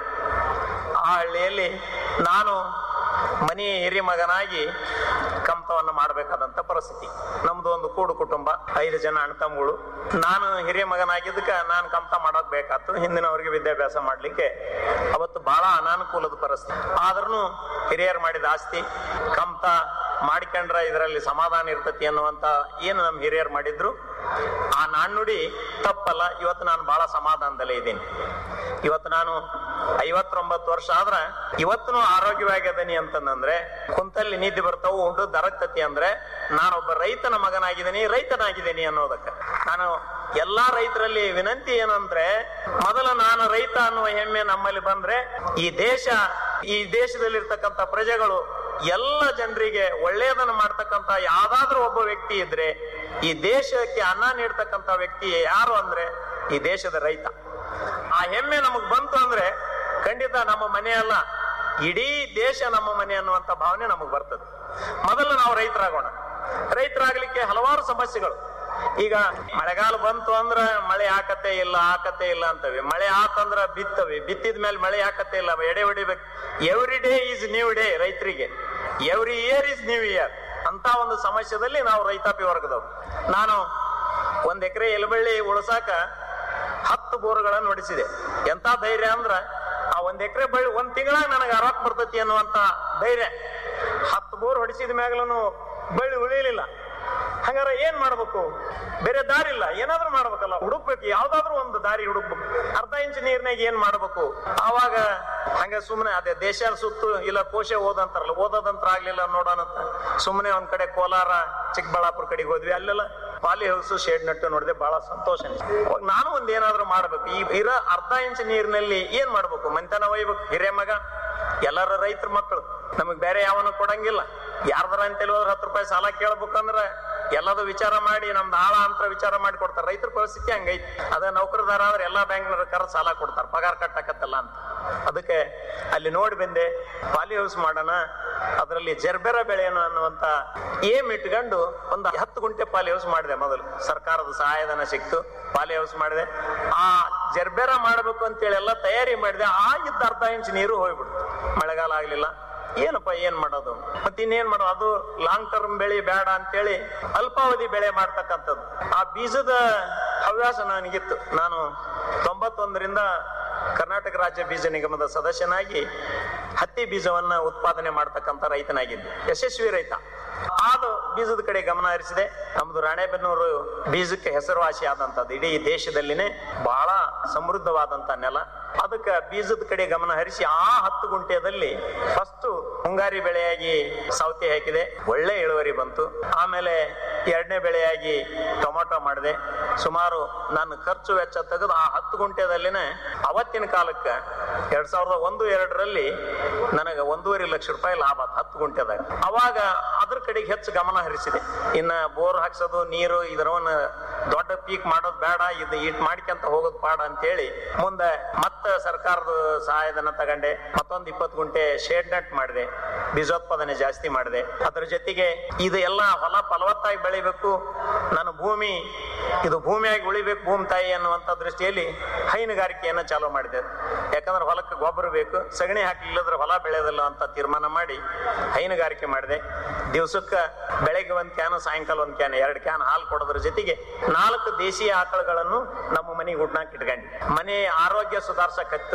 ಆ ಹಳ್ಳಿಯಲ್ಲಿ ನಾನು ಮನೆ ಹಿರಿಯ ಮಗನಾಗಿ ಕಮ್ತವನ್ನು ಮಾಡಬೇಕಾದಂತ ಪರಿಸ್ಥಿತಿ ನಮ್ದು ಒಂದು ಕೂಡು ಕುಟುಂಬ ಐದು ಜನ ಅಣ್ಣ ತಮ್ಮಗಳು ನಾನು ಹಿರಿಯ ಮಗನಾಗಿದ್ದಕ್ಕೆ ನಾನು ಕಮ್ತ ಮಾಡೋಕ್ ಬೇಕಾತು ಹಿಂದಿನವರಿಗೆ ವಿದ್ಯಾಭ್ಯಾಸ ಮಾಡ್ಲಿಕ್ಕೆ ಅವತ್ತು ಬಹಳ ಅನಾನುಕೂಲದ ಪರಿಸ್ಥಿತಿ ಆದ್ರೂ ಹಿರಿಯರು ಮಾಡಿದ ಆಸ್ತಿ ಕಮ್ತ ಮಾಡ್ಕೊಂಡ್ರ ಇದರಲ್ಲಿ ಸಮಾಧಾನ ಇರ್ತತಿ ಅನ್ನುವಂತ ಏನು ನಮ್ಮ ಹಿರಿಯರು ಮಾಡಿದ್ರು ಆ ನಾಣ್ಣುಡಿ ತಪ್ಪಲ್ಲ ಇವತ್ತು ನಾನು ಬಹಳ ಸಮಾಧಾನದಲ್ಲೇ ಇದ್ದೀನಿ ಇವತ್ತು ನಾನು ಐವತ್ತೊಂಬತ್ತು ವರ್ಷ ಆದ್ರ ಇವತ್ತು ಆರೋಗ್ಯವಾಗಿದ್ದೀನಿ ಅಂತಂದ್ರೆ ಕುಂತಲ್ಲಿ ನಿದ್ದೆ ಬರ್ತಾವು ಉಂಡು ದರಗ್ತತಿ ಅಂದ್ರೆ ನಾನೊಬ್ಬ ರೈತನ ಮಗನಾಗಿದ್ದೀನಿ ರೈತನಾಗಿದ್ದೀನಿ ಅನ್ನೋದಕ್ಕೆ ನಾನು ಎಲ್ಲಾ ರೈತರಲ್ಲಿ ವಿನಂತಿ ಏನಂದ್ರೆ ಮೊದಲು ನಾನು ರೈತ ಅನ್ನುವ ಹೆಮ್ಮೆ ನಮ್ಮಲ್ಲಿ ಬಂದ್ರೆ ಈ ದೇಶ ಈ ದೇಶದಲ್ಲಿರ್ತಕ್ಕಂಥ ಪ್ರಜೆಗಳು ಎಲ್ಲ ಜನರಿಗೆ ಒಳ್ಳೆಯದನ್ನು ಮಾಡ್ತಕ್ಕಂಥ ಯಾವ್ದಾದ್ರೂ ಒಬ್ಬ ವ್ಯಕ್ತಿ ಇದ್ರೆ ಈ ದೇಶಕ್ಕೆ ಅನ್ನ ನೀಡ್ತಕ್ಕಂಥ ವ್ಯಕ್ತಿ ಯಾರು ಅಂದ್ರೆ ಈ ದೇಶದ ರೈತ ಆ ಹೆಮ್ಮೆ ನಮಗ್ ಬಂತು ಅಂದ್ರೆ ಖಂಡಿತ ನಮ್ಮ ಮನೆ ಅಲ್ಲ ಇಡೀ ದೇಶ ನಮ್ಮ ಮನೆ ಅನ್ನುವಂತ ಭಾವನೆ ನಮಗ್ ಬರ್ತದೆ ಮೊದಲು ನಾವು ರೈತರಾಗೋಣ ರೈತರಾಗ್ಲಿಕ್ಕೆ ಹಲವಾರು ಸಮಸ್ಯೆಗಳು ಈಗ ಮಳೆಗಾಲ ಬಂತು ಅಂದ್ರ ಮಳೆ ಆಕತೆ ಇಲ್ಲ ಆಕತೆ ಇಲ್ಲ ಅಂತವೆ ಮಳೆ ಆತಂದ್ರ ಬಿತ್ತವೆ ಬಿತ್ತಿದ ಮೇಲೆ ಮಳೆ ಆಕತೆ ಇಲ್ಲ ಎಡೆ ಹೊಡಿಬೇಕು every day is new day ರೈತರಿಗೆ every year is new year ಅಂತ ಒಂದು ಸಮಸ್ಯೆದಲ್ಲಿ ನಾವು ರೈತಾಪಿ ವರ್ಗದವ್ರು ನಾನು ಒಂದ್ ಎಕರೆ ಎಲಬಳ್ಳಿ ಉಳಸಾಕ ಹತ್ತು ಬೋರ್ಗಳನ್ನು ಹೊಡಿಸಿದೆ ಎಂತ ಧೈರ್ಯ ಅಂದ್ರ ಆ ಒಂದ್ ಎಕರೆ ಬಳ್ಳಿ ಒಂದ್ ತಿಂಗಳಾಗ ನನಗೆ ಅರವತ್ ಬರ್ತೈತಿ ಅನ್ನುವಂತ ಧೈರ್ಯ ಹತ್ತು ಬೋರ್ ಹೊಡಿಸಿದ ಮ್ಯಾಗ್ಲೂ ಬಳ್ಳಿ ಉಳಿಲಿಲ್ಲ ಹಂಗಾರ ಏನ್ ಮಾಡ್ಬೇಕು ಬೇರೆ ದಾರಿ ಇಲ್ಲ ಏನಾದ್ರೂ ಮಾಡ್ಬೇಕಲ್ಲ ಹುಡುಕ್ಬೇಕು ಯಾವ್ದಾದ್ರು ಒಂದು ದಾರಿ ಹುಡುಕ್ಬೇಕು ಅರ್ಧ ಇಂಚ್ ನೀರ್ನಾಗ ಏನ್ ಮಾಡ್ಬೇಕು ಆವಾಗ ಹಂಗ ಸುಮ್ಮನೆ ಅದೇ ದೇಶ ಸುತ್ತು ಇಲ್ಲ ಕೋಶ ಓದಂತಾರಲ್ಲ ಓದೋದಂತ್ರ ಆಗ್ಲಿಲ್ಲ ನೋಡೋಣ ಅಂತ ಸುಮ್ಮನೆ ಒಂದ್ ಕಡೆ ಕೋಲಾರ ಚಿಕ್ಕಬಳ್ಳಾಪುರ ಕಡೆಗೆ ಹೋದ್ವಿ ಅಲ್ಲೆಲ್ಲ ಪಾಲಿ ಹೌಸ್ ಶೇಡ್ ನಟ್ಟು ನೋಡಿದೆ ಬಹಳ ಸಂತೋಷ ಅನಿಸ್ತು ಅವಾಗ ನಾನು ಒಂದ್ ಏನಾದ್ರೂ ಮಾಡ್ಬೇಕು ಈ ಇರೋ ಅರ್ಧ ಇಂಚ್ ನೀರಿನಲ್ಲಿ ಏನ್ ಮಾಡ್ಬೇಕು ಮಂತನ ಒಯ್ಬೇಕು ಹಿರೇ ಮಗ ಎಲ್ಲರ ರೈತರ ಮಕ್ಕಳು ನಮಗ್ ಬೇರೆ ಯಾವನು ಕೊಡಂಗಿಲ್ಲ ಯಾರ್ದಾರ ಅಂತೇಳಿ ಹೋದ್ರೆ ಹತ್ತು ರೂಪಾಯಿ ಸಾಲ ಕೇಳ್ಬೇಕಂದ್ರ ಎಲ್ಲದು ವಿಚಾರ ಮಾಡಿ ನಮ್ದು ಆಳ ಅಂತ ವಿಚಾರ ಮಾಡಿ ಕೊಡ್ತಾರೆ ರೈತರ ಪರಿಸ್ಥಿತಿ ಹಂಗೈತಿ ಅದ ನೌಕರದಾರ ಆದ್ರೆ ಎಲ್ಲಾ ಬ್ಯಾಂಕ್ನವ್ರ ಕರ ಸಾಲ ಕೊಡ್ತಾರೆ ಪಗಾರ ಕಟ್ಟಕತ್ತಲ್ಲ ಅಂತ ಅದಕ್ಕೆ ಅಲ್ಲಿ ನೋಡಿ ಬಂದೆ ಪಾಲಿ ಹೌಸ್ ಮಾಡೋಣ ಅದರಲ್ಲಿ ಜರ್ಬೆರ ಬೆಳೆಯೋಣ ಅನ್ನುವಂತ ಏಮ್ ಇಟ್ಕೊಂಡು ಒಂದು ಹತ್ತು ಗುಂಟೆ ಪಾಲಿ ಹೌಸ್ ಮಾಡಿದೆ ಮೊದಲು ಸರ್ಕಾರದ ಸಹಾಯಧನ ಸಿಕ್ತು ಪಾಲಿ ಹೌಸ್ ಮಾಡಿದೆ ಆ ಜರ್ಬೆರ ಮಾಡಬೇಕು ಅಂತೇಳಿ ಎಲ್ಲ ತಯಾರಿ ಮಾಡಿದೆ ಆ ಇದ್ದ ಅರ್ಧ ಇಂಚ್ ನೀರು ಹೋಗ್ಬಿಡ್ತು ಮಳೆಗಾಲ ಆಗ್ಲಿಲ್ಲ ಏನಪ್ಪ ಏನ್ ಮಾಡೋದು ಮತ್ತೆ ಇನ್ನೇನ್ ಮಾಡೋದು ಅದು ಲಾಂಗ್ ಟರ್ಮ್ ಬೆಳೆ ಬೇಡ ಅಂತೇಳಿ ಅಲ್ಪಾವಧಿ ಬೆಳೆ ಮಾಡ್ತಕ್ಕಂಥದ್ದು ಆ ಬೀಜದ ಹವ್ಯಾಸ ನನಗಿತ್ತು ನಾನು ತೊಂಬತ್ತೊಂದರಿಂದ ಕರ್ನಾಟಕ ರಾಜ್ಯ ಬೀಜ ನಿಗಮದ ಸದಸ್ಯನಾಗಿ ಹತ್ತಿ ಬೀಜವನ್ನ ಉತ್ಪಾದನೆ ಮಾಡ್ತಕ್ಕಂಥ ರೈತನಾಗಿದ್ದೆ ಯಶಸ್ವಿ ರೈತ ಆದ ಬೀಜದ ಕಡೆ ಗಮನ ಹರಿಸಿದೆ ನಮ್ದು ರಾಣೆಬೆನ್ನೂರು ಬೀಜಕ್ಕೆ ಹೆಸರುವಾಸಿ ಆದಂತದ್ದು ಇಡೀ ದೇಶದಲ್ಲಿನೇ ಬಹಳ ಸಮೃದ್ಧವಾದಂತ ನೆಲ ಅದಕ್ಕೆ ಬೀಜದ ಕಡೆ ಗಮನ ಹರಿಸಿ ಆ ಹತ್ತು ಗುಂಟೆದಲ್ಲಿ ಫಸ್ಟ್ ಮುಂಗಾರಿ ಬೆಳೆಯಾಗಿ ಸೌತೆ ಹಾಕಿದೆ ಒಳ್ಳೆ ಇಳುವರಿ ಬಂತು ಆಮೇಲೆ ಎರಡನೇ ಬೆಳೆಯಾಗಿ ಟೊಮೊಟೊ ಮಾಡಿದೆ ಸುಮಾರು ನನ್ನ ಖರ್ಚು ವೆಚ್ಚ ತೆಗೆದು ಆ ಹತ್ತು ಗುಂಟೆದಲ್ಲಿನೇ ಅವತ್ತಿನ ಕಾಲಕ್ಕೆ ಎರಡ್ ಸಾವಿರದ ಒಂದು ಎರಡರಲ್ಲಿ ನನಗೆ ಒಂದೂವರೆ ಲಕ್ಷ ರೂಪಾಯಿ ಲಾಭ ಆತು ಹತ್ತು ಗುಂಟೆದಾಗ ಅವಾಗ ಅದ್ರ ಕಡೆಗೆ ಹೆಚ್ಚು ಗಮನ ಹರಿಸಿದೆ ಇನ್ನ ಬೋರ್ ಹಾಕ್ಸೋದು ನೀರು ಇದರವನ್ನ ದೊಡ್ಡ ಪೀಕ್ ಮಾಡೋದು ಬೇಡ ಇದು ಇಟ್ ಮಾಡ್ಕೊಂತ ಹೋಗೋದು ಪಾಡ ಅಂತೇಳಿ ಮುಂದೆ ಮತ್ತೆ ಸರ್ಕಾರದ ಸಹಾಯಧನ ತಗೊಂಡೆ ಮತ್ತೊಂದು ಇಪ್ಪತ್ತು ಗುಂಟೆ ಶೇಡ್ ನೆಟ್ ಮಾಡಿದೆ ಬೀಜೋತ್ಪಾದನೆ ಜಾಸ್ತಿ ಮಾಡಿದೆ ಅದ್ರ ಜೊತೆಗೆ ಇದು ಎಲ್ಲ ಹೊಲ ಫಲವತ್ತಾಗಿ ಬೆಳಿಬೇಕು ನನ್ನ ಭೂಮಿ ಇದು ಭೂಮಿಯಾಗಿ ಉಳಿಬೇಕು ಭೂಮಿ ತಾಯಿ ಅನ್ನುವಂತ ದೃಷ್ಟಿಯಲ್ಲಿ ಹೈನುಗಾರಿಕೆಯನ್ನ ಚಾಲೂ ಮಾಡಿದೆ ಯಾಕಂದ್ರೆ ಹೊಲಕ್ಕೆ ಗೊಬ್ಬರ ಬೇಕು ಸಗಣಿ ಹಾಕ್ಲಿಲ್ಲದ್ರೆ ಹೊಲ ಬೆಳೆಯೋದಿಲ್ಲ ಅಂತ ತೀರ್ಮಾನ ಮಾಡಿ ಹೈನುಗಾರಿಕೆ ಮಾಡಿದೆ ದಿವಸಕ್ಕೆ ಬೆಳಗ್ಗೆ ಒಂದ್ ಕ್ಯಾನ್ ಸಾಯಂಕಾಲ ಒಂದ್ ಕ್ಯಾನ್ ಎರಡು ಕ್ಯಾನ್ ಹಾಲು ಕೊಡೋದ್ರ ಜೊತೆಗೆ ನಾಲ್ಕು ದೇಶೀಯ ಆಕಳುಗಳನ್ನು ನಮ್ಮ ಮನೆಗೆ ಹುಡ್ನಾಕ್ ಇಟ್ಕೊಂಡಿ ಮನೆ ಆರೋಗ್ಯ ಸುಧಾರ್ಸಕತ್ತು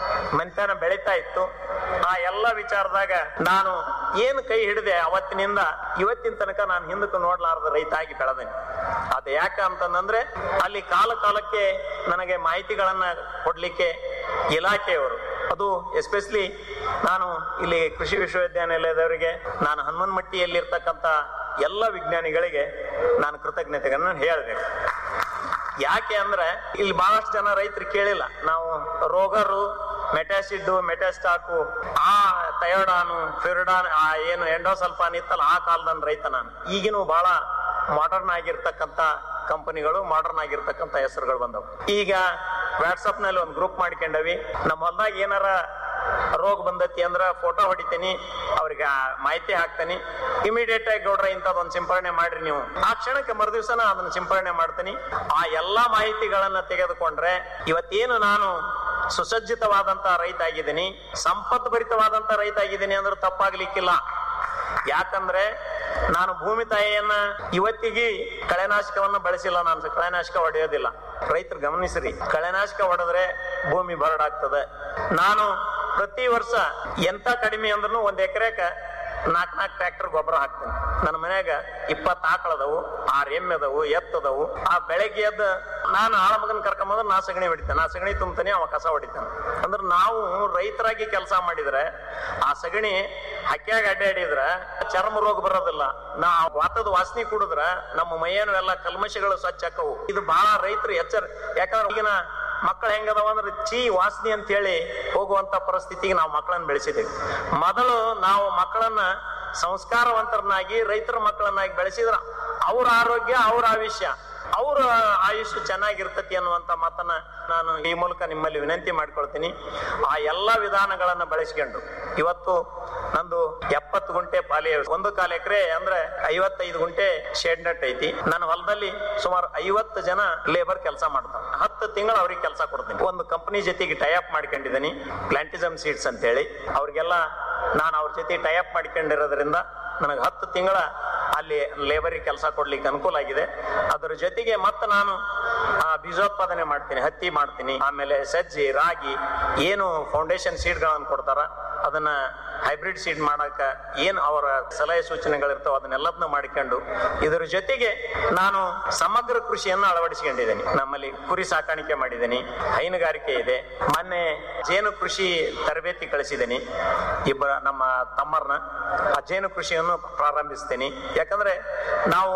ಮನೆತನ ಬೆಳೀತಾ ಇತ್ತು ಆ ಎಲ್ಲ ವಿಚಾರದಾಗ ನಾನು ಏನು ಕೈ ಹಿಡಿದೆ ಅವತ್ತಿನಿಂದ ಇವತ್ತಿನ ತನಕ ನಾನು ಹಿಂದಕ್ಕೆ ನೋಡ್ಲಾರ್ದ ರೈತ ಆಗಿ ಬೆಳೆದೇನೆ ಅದು ಯಾಕ ಅಂತಂದ್ರೆ ಅಲ್ಲಿ ಕಾಲ ಕಾಲಕ್ಕೆ ನನಗೆ ಮಾಹಿತಿಗಳನ್ನ ಕೊಡ್ಲಿಕ್ಕೆ ಇಲಾಖೆಯವರು ಅದು ಎಸ್ಪೆಷಲಿ ನಾನು ಇಲ್ಲಿ ಕೃಷಿ ವಿಶ್ವವಿದ್ಯಾನಿಲಯದವರಿಗೆ ನಾನು ಹನುಮನ್ಮಟ್ಟಿಯಲ್ಲಿರ್ತಕ್ಕಂಥ ಎಲ್ಲ ವಿಜ್ಞಾನಿಗಳಿಗೆ ನಾನು ಕೃತಜ್ಞತೆಗಳನ್ನು ಹೇಳಬೇಕು ಯಾಕೆ ಅಂದ್ರೆ ಇಲ್ಲಿ ಬಹಳಷ್ಟು ಜನ ರೈತರು ಕೇಳಿಲ್ಲ ನಾವು ರೋಗರು ಮೆಟಾಸಿಡ್ ಮೆಟಾಸ್ಟಾಕು ಆ ಥಯೋಡಾನು ಫಿರಿಡಾನ್ ಆ ಏನು ಎಂಡೋಸಲ್ಫಾನ್ ಇತ್ತಲ್ಲ ಆ ಕಾಲದ ರೈತ ನಾನು ಈಗಿನೂ ಬಹಳ ಮಾಡರ್ನ್ ಆಗಿರ್ತಕ್ಕಂಥ ಕಂಪನಿಗಳು ಮಾಡರ್ನ್ ಆಗಿರ್ತಕ್ಕಂಥ ಹೆಸರುಗಳು ಬಂದವು ಈಗ ವಾಟ್ಸಪ್ ನಲ್ಲಿ ಒಂದು ಗ್ರೂಪ್ ಮಾಡ್ಕೊಂಡವಿ ನಮ್ಮ ಹೊಲ್ದಾಗ ಏನಾರ ರೋಗ ಬಂದತಿ ಅಂದ್ರ ಫೋಟೋ ಹೊಡಿತೀನಿ ಅವ್ರಿಗೆ ಆ ಮಾಹಿತಿ ಹಾಕ್ತೀನಿ ಇಮಿಡಿಯೇಟ್ ಆಗಿ ಗೌಡ್ರ ಇಂಥದ್ದೊಂದು ಸಿಂಪರಣೆ ಮಾಡ್ರಿ ನೀವು ಆ ಕ್ಷಣಕ್ಕೆ ಮರುದಿವ್ಸನ ಅದನ್ನ ಸಿಂಪರಣೆ ಮಾಡ್ತೀನಿ ಆ ಎಲ್ಲಾ ಮಾಹಿತಿಗಳನ್ನ ತೆಗೆದುಕೊಂಡ್ರೆ ಇವತ್ತೇನು ನಾನು ಸುಸಜ್ಜಿತವಾದಂತ ರೈತ ಆಗಿದ್ದೀನಿ ಸಂಪತ್ ಭರಿತವಾದಂತ ರೈತ ಆಗಿದ್ದೀನಿ ಅಂದ್ರೆ ತಪ್ಪಾಗ್ಲಿಕ್ಕಿಲ್ಲ ಯಾಕಂದ್ರೆ ನಾನು ಭೂಮಿ ತಾಯಿಯನ್ನ ಇವತ್ತಿಗೆ ಕಳೆನಾಶಕವನ್ನ ಬಳಸಿಲ್ಲ ನಾನು ಕಳೆನಾಶಕ ಹೊಡೆಯೋದಿಲ್ಲ ರೈತರು ಗಮನಿಸ್ರಿ ಕಳೆನಾಶಕ ಹೊಡೆದ್ರೆ ಭೂಮಿ ಬರಡಾಗ್ತದೆ ನಾನು ಪ್ರತಿ ವರ್ಷ ಎಂತ ಕಡಿಮೆ ಅಂದ್ರೂ ಒಂದ್ ಎಕರೆಕ ನಾಲ್ಕ್ ನಾಲ್ಕು ಟ್ರ್ಯಾಕ್ಟರ್ ಗೊಬ್ಬರ ಹಾಕ್ತೀನಿ ನನ್ನ ಮನ್ಯಾಗ ಇಪ್ಪತ್ತು ಆಕಳದವು ಆರ್ ಎಮ್ಮೆ ಅದಾವು ಎತ್ತದವು ಆ ಬೆಳಗ್ಗೆ ಎದ್ದು ನಾನು ಆಳ ಮಗನ್ ಕರ್ಕೊಂಬಂದ್ರೆ ನಾ ಸಗಣಿ ಹೊಡಿತೇನೆ ನಾ ಸಗಣಿ ತುಂಬ್ತಾನೆ ಅವ ಕಸ ಹೊಡಿತಾನೆ ಅಂದ್ರೆ ನಾವು ರೈತರಾಗಿ ಕೆಲಸ ಮಾಡಿದ್ರೆ ಆ ಸಗಣಿ ಹಕ್ಯಾಗ ಅಡ್ಡಾಡಿದ್ರ ಚರ್ಮ ರೋಗ ಬರೋದಿಲ್ಲ ನಾ ವಾತದ ವಾಸನೆ ಕುಡಿದ್ರ ನಮ್ಮ ಮೈಯನು ಎಲ್ಲ ಕಲ್ಮಶಗಳು ಸ್ವಚ್ಛ ಆಕವು ಇದು ಬಹಳ ರೈತರು ಎಚ್ಚರ ಯಾಕಂದ್ರೆ ಈಗಿನ ಮಕ್ಕಳು ಹೆಂಗದವ ಅಂದ್ರೆ ಚೀ ವಾಸನೆ ಅಂತ ಹೇಳಿ ಹೋಗುವಂತ ಪರಿಸ್ಥಿತಿಗೆ ನಾವು ಮಕ್ಕಳನ್ನ ಬೆಳೆಸಿದ್ದೇವೆ ಮೊದಲು ನಾವು ಮಕ್ಕಳನ್ನ ಸಂಸ್ಕಾರವಂತರನ್ನಾಗಿ ರೈತರ ಮಕ್ಕಳನ್ನಾಗಿ ಬೆಳೆಸಿದ್ರ ಅವ್ರ ಆರೋಗ್ಯ ಅವ್ರ ಆಯುಷ್ಯ ಅವ್ರ ಆಯುಷ್ಯ ಚೆನ್ನಾಗಿರ್ತತಿ ಅನ್ನುವಂತ ಮಾತನ್ನ ನಾನು ಈ ಮೂಲಕ ನಿಮ್ಮಲ್ಲಿ ವಿನಂತಿ ಮಾಡ್ಕೊಳ್ತೀನಿ ಆ ಎಲ್ಲಾ ವಿಧಾನಗಳನ್ನ ಬಳಸ್ಕೊಂಡು ಇವತ್ತು ನಂದು ಎಪ್ಪತ್ತು ಗುಂಟೆ ಪಾಲಿ ಒಂದು ಕಾಲ ಎಕರೆ ಅಂದ್ರೆ ಐವತ್ತೈದು ಗುಂಟೆ ಶೇಡ್ ನೆಟ್ ಐತಿ ನನ್ನ ಹೊಲದಲ್ಲಿ ಸುಮಾರು ಐವತ್ತು ಜನ ಲೇಬರ್ ಕೆಲಸ ಮಾಡ್ತಾರೆ ಹತ್ತು ತಿಂಗಳು ಅವ್ರಿಗೆ ಕೆಲಸ ಕೊಡ್ತೀನಿ ಒಂದು ಕಂಪನಿ ಜೊತೆಗೆ ಟೈಅಪ್ ಮಾಡ್ಕೊಂಡಿದ್ದೀನಿ ಪ್ಲಾಂಟಿಸಮ್ ಸೀಡ್ಸ್ ಅಂತ ಹೇಳಿ ಅವ್ರಿಗೆಲ್ಲ ನಾನು ಅವ್ರ ಜೊತೆ ಟೈಅಪ್ ಮಾಡ್ಕೊಂಡಿರೋದ್ರಿಂದ ನನಗೆ ಹತ್ತು ತಿಂಗಳ ಅಲ್ಲಿ ಲೇಬರಿಗೆ ಕೆಲಸ ಕೊಡ್ಲಿಕ್ಕೆ ಅನುಕೂಲ ಆಗಿದೆ ಅದರ ಜೊತೆಗೆ ಮತ್ತೆ ನಾನು ಆ, ಬೀಜೋತ್ಪಾದನೆ ಮಾಡ್ತೀನಿ ಹತ್ತಿ ಮಾಡ್ತೀನಿ ಆಮೇಲೆ ಸಜ್ಜಿ ರಾಗಿ ಏನು ಫೌಂಡೇಶನ್ ಸೀಡ್ಗಳನ್ನು ಕೊಡ್ತಾರ ಅದನ್ನ ಹೈಬ್ರಿಡ್ ಸೀಡ್ ಮಾಡಕ ಏನ್ ಅವರ ಸಲಹೆ ಸೂಚನೆಗಳಿರ್ತಾವ ಅದನ್ನೆಲ್ಲದನ್ನ ಮಾಡಿಕೊಂಡು ಇದರ ಜೊತೆಗೆ ನಾನು ಸಮಗ್ರ ಕೃಷಿಯನ್ನು ಅಳವಡಿಸಿಕೊಂಡಿದ್ದೇನೆ ನಮ್ಮಲ್ಲಿ ಕುರಿ ಸಾಕಾಣಿಕೆ ಮಾಡಿದ್ದೀನಿ ಹೈನುಗಾರಿಕೆ ಇದೆ ಮೊನ್ನೆ ಜೇನು ಕೃಷಿ ತರಬೇತಿ ಕಳಿಸಿದ್ದೀನಿ ಇಬ್ಬರ ನಮ್ಮ ತಮ್ಮರ್ನ ಆ ಜೇನು ಕೃಷಿಯನ್ನು ಪ್ರಾರಂಭಿಸ್ತೀನಿ ಯಾಕಂದ್ರೆ ನಾವು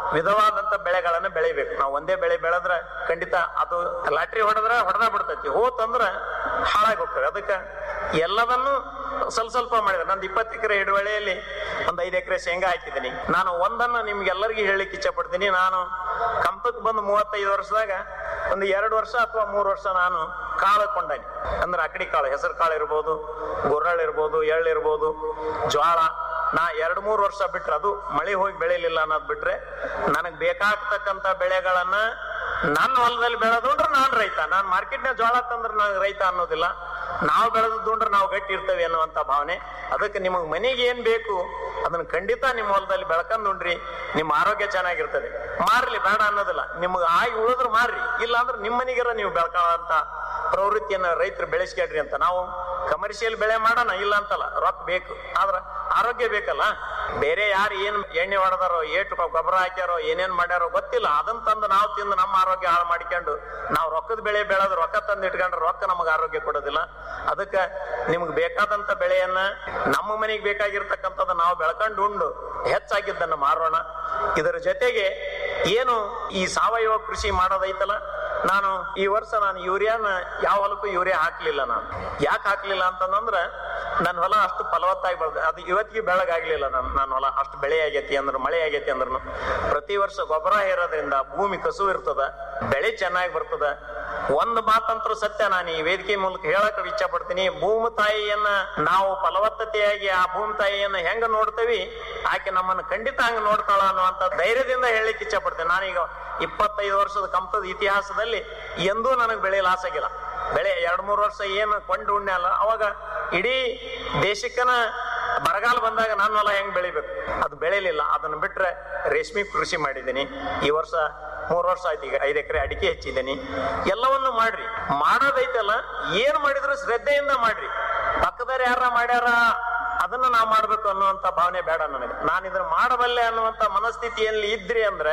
ವಿಧವಾದಂತ ಬೆಳೆಗಳನ್ನ ಬೆಳಿಬೇಕು ನಾವು ಒಂದೇ ಬೆಳೆ ಬೆಳೆದ್ರ ಖಂಡಿತ ಅದು ಲಾಟ್ರಿ ಹೊಡೆದ್ರ ಹೊಡೆದ ಬಿಡ್ತೈತಿ ಹೋತಂದ್ರ ಹಾಳಾಗಿ ಹೋಗ್ತದೆ ಅದಕ್ಕೆ ಎಲ್ಲದನ್ನು ಸ್ವಲ್ಪ ಸ್ವಲ್ಪ ಮಾಡಿದ್ರೆ ನಂದು ಇಪ್ಪತ್ತು ಎಕರೆ ಹಿಡುವಳಿಯಲ್ಲಿ ಒಂದು ಐದು ಎಕರೆ ಶೇಂಗಾ ಹಾಕಿದ್ದೀನಿ ನಾನು ಒಂದನ್ನು ನಿಮ್ಗೆಲ್ಲರಿಗೂ ಹೇಳಲಿಕ್ಕೆ ಇಚ್ಛೆ ಪಡ್ತೀನಿ ನಾನು ಕಂಪಕ್ಕೆ ಬಂದು ಮೂವತ್ತೈದು ವರ್ಷದಾಗ ಒಂದು ಎರಡು ವರ್ಷ ಅಥವಾ ಮೂರು ವರ್ಷ ನಾನು ಕಾಳು ಕೊಂಡಾನಿ ಅಂದ್ರೆ ಅಕಡಿ ಕಾಳು ಹೆಸರು ಕಾಳು ಇರ್ಬೋದು ಗುರ್ರಳ್ ಇರ್ಬೋದು ಎಳ್ಳು ಇರ್ಬೋದು ಜ್ವಾಳ ನಾ ಎರಡು ಮೂರು ವರ್ಷ ಬಿಟ್ರೆ ಅದು ಮಳೆ ಹೋಗಿ ಬೆಳೆಯಲಿಲ್ಲ ಅನ್ನೋದು ಬಿಟ್ರೆ ನನಗೆ ಬೇಕಾಗ್ತಕ್ಕಂಥ ಬೆಳೆಗಳನ್ನ ನನ್ನ ಹೊಲದಲ್ಲಿ ಬೆಳೆದುಂಡ್ರೆ ನಾನು ರೈತ ನಾನು ಮಾರ್ಕೆಟ್ನಾಗ ಜೋಳ ತಂದ್ರೆ ನಾನು ರೈತ ಅನ್ನೋದಿಲ್ಲ ನಾವು ಬೆಳೆದುಂಡ್ರೆ ನಾವು ಗಟ್ಟಿ ಇರ್ತೇವೆ ಅನ್ನುವಂಥ ಭಾವನೆ ಅದಕ್ಕೆ ನಿಮಗೆ ಮನೆಗೆ ಏನ್ ಬೇಕು ಅದನ್ನ ಖಂಡಿತ ನಿಮ್ಮ ಹೊಲದಲ್ಲಿ ಬೆಳ್ಕೊಂಡುಂಡ್ರಿ ನಿಮ್ಮ ಆರೋಗ್ಯ ಚೆನ್ನಾಗಿರ್ತದೆ ಮಾರ್ಲಿ ಬೇಡ ಅನ್ನೋದಿಲ್ಲ ನಿಮ್ಗೆ ಆಗಿ ಉಳಿದ್ರು ಮಾರ್ರಿ ಇಲ್ಲ ಅಂದ್ರೆ ನಿಮ್ಮ ಮನೆಗಿರ ನೀವು ಬೆಳ್ಕೊಳ್ಳೋಂಥ ಪ್ರವೃತ್ತಿಯನ್ನ ರೈತರು ಬೆಳೆಸ್ಕೊಳ್ರಿ ಅಂತ ನಾವು ಕಮರ್ಷಿಯಲ್ ಬೆಳೆ ಮಾಡೋಣ ಇಲ್ಲ ಅಂತಲ್ಲ ರೊಕ್ಕ ಬೇಕು ಆದ್ರ ಆರೋಗ್ಯ ಬೇಕಲ್ಲ ಬೇರೆ ಯಾರು ಏನ್ ಎಣ್ಣೆ ಹೊಡೆದಾರೋ ಏಟು ಗೊಬ್ಬರ ಹಾಕ್ಯಾರೋ ಏನೇನ್ ಮಾಡ್ಯಾರೋ ಗೊತ್ತಿಲ್ಲ ಅದನ್ನ ತಂದು ನಾವು ತಿಂದು ನಮ್ಮ ಆರೋಗ್ಯ ಹಾಳು ಮಾಡ್ಕೊಂಡು ನಾವು ರೊಕ್ಕದ ಬೆಳೆ ಬೆಳೆದು ರೊಕ್ಕ ತಂದು ಇಟ್ಕೊಂಡ್ರೆ ರೊಕ್ಕ ನಮಗೆ ಆರೋಗ್ಯ ಕೊಡೋದಿಲ್ಲ ಅದಕ್ಕೆ ನಿಮ್ಗೆ ಬೇಕಾದಂತ ಬೆಳೆಯನ್ನ ನಮ್ಮ ಮನೆಗೆ ಬೇಕಾಗಿರ್ತಕ್ಕಂಥದ್ದು ನಾವು ಬೆಳ್ಕೊಂಡು ಉಂಡು ಹೆಚ್ಚಾಗಿದ್ದನ್ನ ಮಾರೋಣ ಇದರ ಜೊತೆಗೆ ಏನು ಈ ಸಾವಯವ ಕೃಷಿ ಮಾಡೋದೈತಲ್ಲ ನಾನು ಈ ವರ್ಷ ನಾನು ಯೂರಿಯಾನ ಯಾವ ಹೊಲಕ್ಕೂ ಯೂರಿಯಾ ಹಾಕ್ಲಿಲ್ಲ ನಾನು ಯಾಕೆ ಹಾಕ್ಲಿಲ್ಲ ಅಂತಂದ್ರೆ ನನ್ನ ಹೊಲ ಅಷ್ಟು ಫಲವತ್ತಾಗಿ ಬೆಳೆದ ಅದು ಇವತ್ತಿಗೆ ಬೆಳಗಾಗ್ಲಿಲ್ಲ ನಾನು ನನ್ನ ಹೊಲ ಅಷ್ಟು ಬೆಳೆ ಆಗೈತಿ ಅಂದ್ರೆ ಮಳೆ ಆಗೈತಿ ಅಂದ್ರೂ ಪ್ರತಿ ವರ್ಷ ಗೊಬ್ಬರ ಹೇರೋದ್ರಿಂದ ಭೂಮಿ ಕಸು ಇರ್ತದ ಬೆಳೆ ಚೆನ್ನಾಗಿ ಬರ್ತದ ಒಂದು ಮಾತಂತ್ರ ಸತ್ಯ ನಾನು ಈ ವೇದಿಕೆ ಮೂಲಕ ಹೇಳಕ್ ಇಚ್ಛೆ ಪಡ್ತೀನಿ ಭೂಮಿ ತಾಯಿಯನ್ನ ನಾವು ಫಲವತ್ತತೆಯಾಗಿ ಆ ಭೂಮಿ ತಾಯಿಯನ್ನ ಹೆಂಗ ನೋಡ್ತೇವಿ ಆಕೆ ನಮ್ಮನ್ನ ಖಂಡಿತ ಹಂಗ ನೋಡ್ತಾಳ ಅನ್ನುವಂತ ಧೈರ್ಯದಿಂದ ಹೇಳಲಿಕ್ಕೆ ಇಚ್ಛೆ ಪಡ್ತೇನೆ ನಾನೀಗ ಇಪ್ಪತ್ತೈದು ವರ್ಷದ ಕಂಪದ ಇತಿಹಾಸದಲ್ಲಿ ಎಂದೂ ನನಗೆ ಬೆಳೆ ಲಾಸ್ ಆಗಿಲ್ಲ ಬೆಳೆ ಎರಡ್ ಮೂರು ವರ್ಷ ಏನು ಕೊಂಡು ಉಣ್ಣೆ ಅಲ್ಲ ಅವಾಗ ಇಡೀ ದೇಶಕ್ಕನ ಬರಗಾಲ ಬಂದಾಗ ನಾನು ಹೊಲ ಹೆಂಗ್ ಬೆಳಿಬೇಕು ಅದು ಬೆಳೆಯಲಿಲ್ಲ ಅದನ್ನ ಬಿಟ್ರೆ ರೇಷ್ಮೆ ಕೃಷಿ ಮಾಡಿದ್ದೀನಿ ಈ ವರ್ಷ ಮೂರು ವರ್ಷ ಆಯ್ತು ಈಗ ಐದು ಎಕರೆ ಅಡಿಕೆ ಹೆಚ್ಚಿದ್ದೀನಿ ಎಲ್ಲವನ್ನು ಮಾಡ್ರಿ ಮಾಡೋದೈತಲ್ಲ ಏನ್ ಮಾಡಿದ್ರು ಶ್ರದ್ಧೆಯಿಂದ ಮಾಡ್ರಿ ಪಕ್ಕದಾರ ಯಾರ ಮಾಡ್ಯಾರ ಅದನ್ನ ನಾವು ಮಾಡ್ಬೇಕು ಅನ್ನುವಂತ ಭಾವನೆ ಬೇಡ ನನಗೆ ನಾನು ಇದನ್ನ ಮಾಡಬಲ್ಲೆ ಅನ್ನುವಂತ ಮನಸ್ಥಿತಿಯಲ್ಲಿ ಇದ್ರಿ ಅಂದ್ರೆ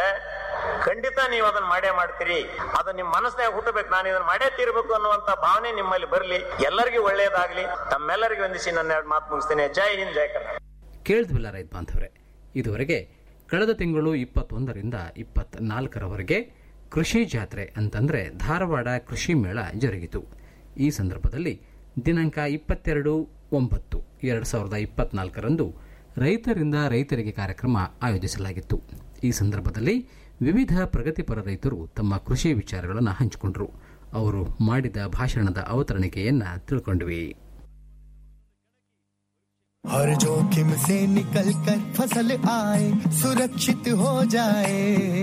ಖಂಡಿತ ನೀವು ಅದನ್ನ ಮಾಡೇ ಮಾಡ್ತೀರಿ ಅದು ನಿಮ್ ಮನಸ್ಸಿನಾಗ ಹುಟ್ಟಬೇಕು ನಾನು ಇದನ್ನ ಮಾಡೇ ತೀರ್ಬೇಕು ಅನ್ನುವಂತ ಭಾವನೆ ನಿಮ್ಮಲ್ಲಿ ಬರ್ಲಿ ಎಲ್ಲರಿಗೂ ಒಳ್ಳೇದಾಗ್ಲಿ ತಮ್ಮೆಲ್ಲರಿಗೂ ವಂದಿಸಿ ನನ್ನ ಎರಡು ಮಾತು ಮುಗಿಸ್ತೇನೆ ಜೈ ಹಿಂದ್ ಜೈ ಕರ್ನಾಟಕ ಕೇಳಿದ್ವಿಲ್ಲ ರೈತ ಬಾಂಧವರೇ ಇದುವರೆಗೆ ಕಳೆದ ತಿಂಗಳು ಇಪ್ಪತ್ತೊಂದರಿಂದ ಇಪ್ಪತ್ನಾಲ್ಕರವರೆಗೆ ಕೃಷಿ ಜಾತ್ರೆ ಅಂತಂದ್ರೆ ಧಾರವಾಡ ಕೃಷಿ ಮೇಳ ಜರುಗಿತು ಈ ಸಂದರ್ಭದಲ್ಲಿ ದಿನಾಂಕ ಇಪ್ಪತ್ತೆರಡು ಒಂಬತ್ತು ಎರಡು ಸಾವಿರದ ಇಪ್ಪತ್ನಾಲ್ಕರಂದು ರೈತರಿಂದ ರೈತರಿಗೆ ಕಾರ್ಯಕ್ರಮ ಆಯೋಜಿಸಲಾಗಿತ್ತು ಈ ಸಂದರ್ಭದಲ್ಲಿ ವಿವಿಧ ಪ್ರಗತಿಪರ ರೈತರು ತಮ್ಮ ಕೃಷಿ ವಿಚಾರಗಳನ್ನು ಹಂಚಿಕೊಂಡರು ಅವರು ಮಾಡಿದ ಭಾಷಣದ ಅವತರಣಿಕೆಯನ್ನ ತಿಳ್ಕೊಂಡ್ವಿ हर जोखिम से निकल कर फसल आए सुरक्षित हो जाए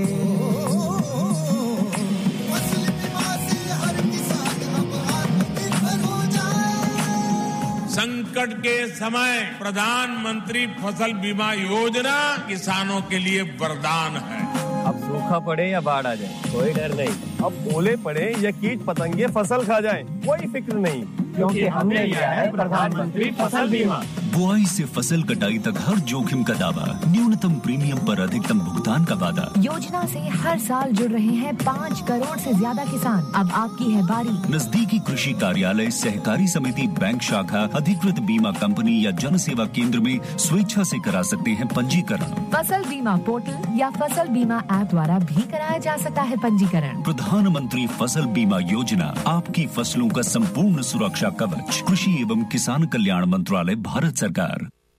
फसल बीमा से हर किसान अब आत्मनिर्भर हो जाए संकट के समय प्रधानमंत्री फसल बीमा योजना किसानों के लिए वरदान है अब सूखा पड़े या बाढ़ आ जाए कोई डर नहीं अब ओले पड़े या कीट पतंगे फसल खा जाए कोई फिक्र नहीं क्योंकि हमने लिया है प्रधानमंत्री फसल बीमा बुआई से फसल कटाई तक हर जोखिम का दावा न्यूनतम प्रीमियम पर अधिकतम भुगतान का वादा योजना से हर साल जुड़ रहे हैं पाँच करोड़ से ज्यादा किसान अब आपकी है बारी नजदीकी कृषि कार्यालय सहकारी समिति बैंक शाखा अधिकृत बीमा कंपनी या जन सेवा केंद्र में स्वेच्छा से करा सकते हैं पंजीकरण फसल बीमा पोर्टल या फसल बीमा ऐप द्वारा भी कराया जा सकता है पंजीकरण प्रधानमंत्री फसल बीमा योजना आपकी फसलों का संपूर्ण सुरक्षा कवच कृषि एवं किसान कल्याण मंत्रालय भारत सरकार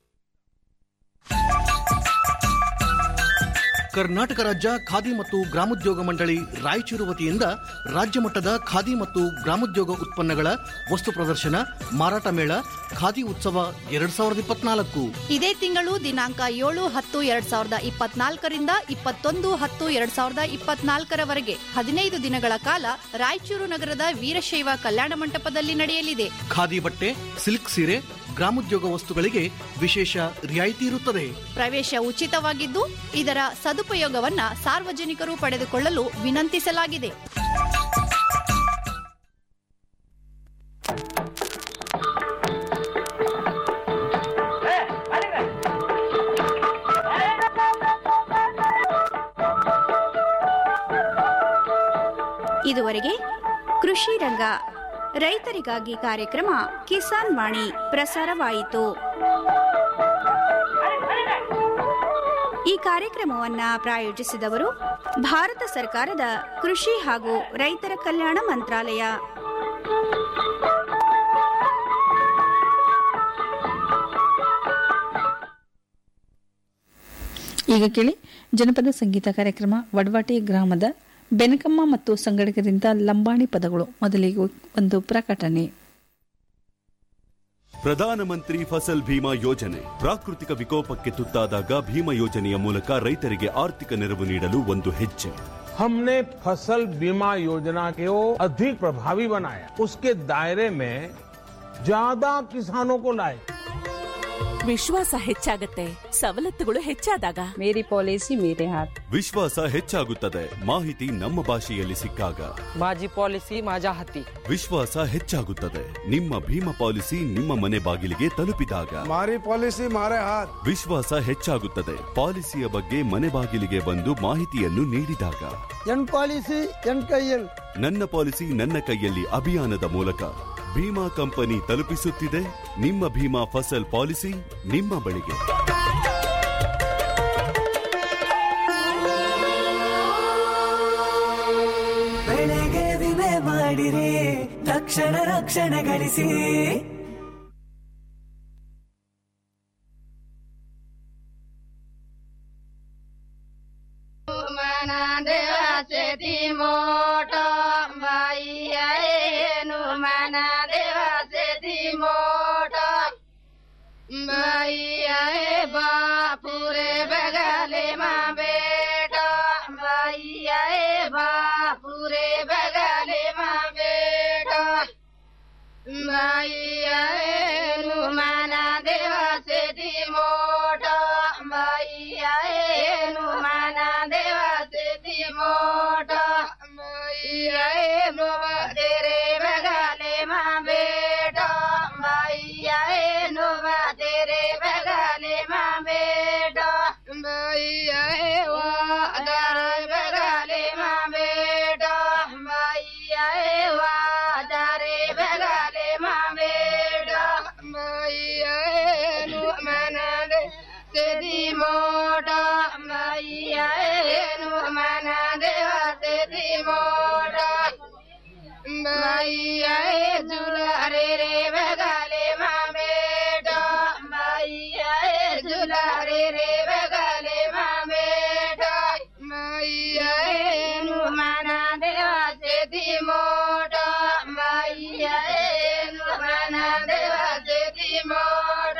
ಕರ್ನಾಟಕ ರಾಜ್ಯ ಖಾದಿ ಮತ್ತು ಗ್ರಾಮೋದ್ಯೋಗ ಮಂಡಳಿ ರಾಯಚೂರು ವತಿಯಿಂದ ರಾಜ್ಯ ಮಟ್ಟದ ಖಾದಿ ಮತ್ತು ಗ್ರಾಮೋದ್ಯೋಗ ಉತ್ಪನ್ನಗಳ ವಸ್ತು ಪ್ರದರ್ಶನ ಮಾರಾಟ ಮೇಳ ಖಾದಿ ಉತ್ಸವ ಎರಡ್ ಸಾವಿರದ ಇಪ್ಪತ್ನಾಲ್ಕು ಇದೇ ತಿಂಗಳು ದಿನಾಂಕ ಏಳು ಹತ್ತು ಎರಡ್ ಸಾವಿರದ ಇಪ್ಪತ್ನಾಲ್ಕರಿಂದ ಇಪ್ಪತ್ತೊಂದು ಹತ್ತು ಎರಡ್ ಸಾವಿರದ ಇಪ್ಪತ್ನಾಲ್ಕರವರೆಗೆ ಹದಿನೈದು ದಿನಗಳ ಕಾಲ ರಾಯಚೂರು ನಗರದ ವೀರಶೈವ ಕಲ್ಯಾಣ ಮಂಟಪದಲ್ಲಿ ನಡೆಯಲಿದೆ ಖಾದಿ ಬಟ್ಟೆ ಸಿಲ್ಕ್ ಸೀರೆ ಗ್ರಾಮೋದ್ಯೋಗ ವಸ್ತುಗಳಿಗೆ ವಿಶೇಷ ರಿಯಾಯಿತಿ ಇರುತ್ತದೆ ಪ್ರವೇಶ ಉಚಿತವಾಗಿದ್ದು ಇದರ ಸದುಪಯೋಗವನ್ನ ಸಾರ್ವಜನಿಕರು ಪಡೆದುಕೊಳ್ಳಲು ವಿನಂತಿಸಲಾಗಿದೆ ಇದುವರೆಗೆ ಕೃಷಿ ರಂಗ ರೈತರಿಗಾಗಿ ಕಾರ್ಯಕ್ರಮ ಕಿಸಾನ್ ವಾಣಿ ಪ್ರಸಾರವಾಯಿತು ಈ ಕಾರ್ಯಕ್ರಮವನ್ನ ಪ್ರಾಯೋಜಿಸಿದವರು ಭಾರತ ಸರ್ಕಾರದ ಕೃಷಿ ಹಾಗೂ ರೈತರ ಕಲ್ಯಾಣ ಮಂತ್ರಾಲಯ ಈಗ ಕೇಳಿ ಜನಪದ ಸಂಗೀತ ಕಾರ್ಯಕ್ರಮ ವಡವಾಟಿ ಗ್ರಾಮದ ಬೆನಕಮ್ಮ ಮತ್ತು ಸಂಗಡಿಗರಿಂದ ಲಂಬಾಣಿ ಪದಗಳು ಮೊದಲಿಗೆ ಒಂದು ಪ್ರಕಟಣೆ ಪ್ರಧಾನಮಂತ್ರಿ ಫಸಲ್ ಭೀಮಾ ಯೋಜನೆ ಪ್ರಾಕೃತಿಕ ವಿಕೋಪಕ್ಕೆ ತುತ್ತಾದಾಗ ಭೀಮಾ ಯೋಜನೆಯ ಮೂಲಕ ರೈತರಿಗೆ ಆರ್ಥಿಕ ನೆರವು ನೀಡಲು ಒಂದು ಹೆಜ್ಜೆ हमने फसल बीमा योजना को अधिक प्रभावी बनाया उसके दायरे में ज्यादा किसानों को लाए ವಿಶ್ವಾಸ ಹೆಚ್ಚಾಗತ್ತೆ ಸವಲತ್ತುಗಳು ಹೆಚ್ಚಾದಾಗ ಮೇರಿ ಪಾಲಿಸಿ ಮೇರೆ ಹಾತ್ ವಿಶ್ವಾಸ ಹೆಚ್ಚಾಗುತ್ತದೆ ಮಾಹಿತಿ ನಮ್ಮ ಭಾಷೆಯಲ್ಲಿ ಸಿಕ್ಕಾಗ माझी पॉलिसी माझ्या हाती ವಿಶ್ವಾಸ ಹೆಚ್ಚಾಗುತ್ತದೆ ನಿಮ್ಮ ಭೀಮಾ ಪಾಲಿಸಿ ನಿಮ್ಮ ಮನೆ ಬಾಗಿಲಿಗೆ ತಲುಪಿದಾಗ मारी पॉलिसी मारे हाथ ವಿಶ್ವಾಸ ಹೆಚ್ಚಾಗುತ್ತದೆ ಪಾಲಿಸಿಯ ಬಗ್ಗೆ ಮನೆ ಬಾಗಿಲಿಗೆ ಬಂದು ಮಾಹಿತಿಯನ್ನು ನೀಡಿದಾಗ ಎನ್ ಪಾಲಿಸಿ ಎನ್ ಕೈಯಲ್ ನನ್ನ ಪಾಲಿಸಿ ನನ್ನ ಕೈಯಲ್ಲಿ ಅಭಿಯಾನದ ಮೂಲಕ ಭೀಮಾ ಕಂಪನಿ ತಲುಪಿಸುತ್ತಿದೆ ನಿಮ್ಮ ಭೀಮಾ ಫಸಲ್ ಪಾಲಿಸಿ ನಿಮ್ಮ ಬಳಿಗೆ ಬೆಳೆಗೆ ವಿಮೆ ಮಾಡಿರಿ ತಕ್ಷಣ ರಕ್ಷಣೆ ಗಳಿಸಿ ದೇವಾಸತಿ ಮೋಟ ಬಾಯಿಯೇನು ಮನ ದೇವಾಸತಿ ಮೋಟ ಬಾಯಿಯೇ ಬಾಪುರೆ ಬಗಲೆ ಮಾ ಬೇಟ ಬಾಯಿಯೇ ಬಾಪುರೆ ಬಗಲೆ ಮಾ ಬೇಟ ಬಾಯಿಯೇನು ಮನ ದೇವಾಸತಿ ಮೋಟ ಬಾಯಿಯೇನು ಮನ ದೇವಾಸತಿ ಮೋಟ ಬಾಯಿಯೇನು ತೆರೆ ಬಗಲೆ ಮಾ ಬೇಟ ಬಾಯಿಯೇನು ತೆರೆ ಬಗಲೆ ಮಾ ಬೇಟ ಬಾಯಿಯೇ ವಾದರ ಬಗಲೆ ಮಾ ಬೇಟ ಬಾಯಿಯೇ ವಾದರೆ ಬಗಲೆ ಮಾ ಬೇಡ ಬಾಯಿಯೇನು ಮನದೆ ಸದಿ ಮೋಟ ಬಾಯಿಯೇನು ಮನದೆ ಸದಿ ಮೋಟ ಬಾಯಿಯೇ ಜುಲಾರೆ ರೇ ಬಗಲೆ ಮಾ ಬೇಡ ಬಾಯಿಯೇ ಜುಲಾರೆ ರೇ ಬಗಲೆ ಮಾ ಬೇಡ ಬಾಯಿಯೇನು ಮನ ದೇವ ಸದಿ ಮೋಟ ಬಾಯಿಯೇನು ಮನ ದೇವ ಸದಿ ಮೋಟ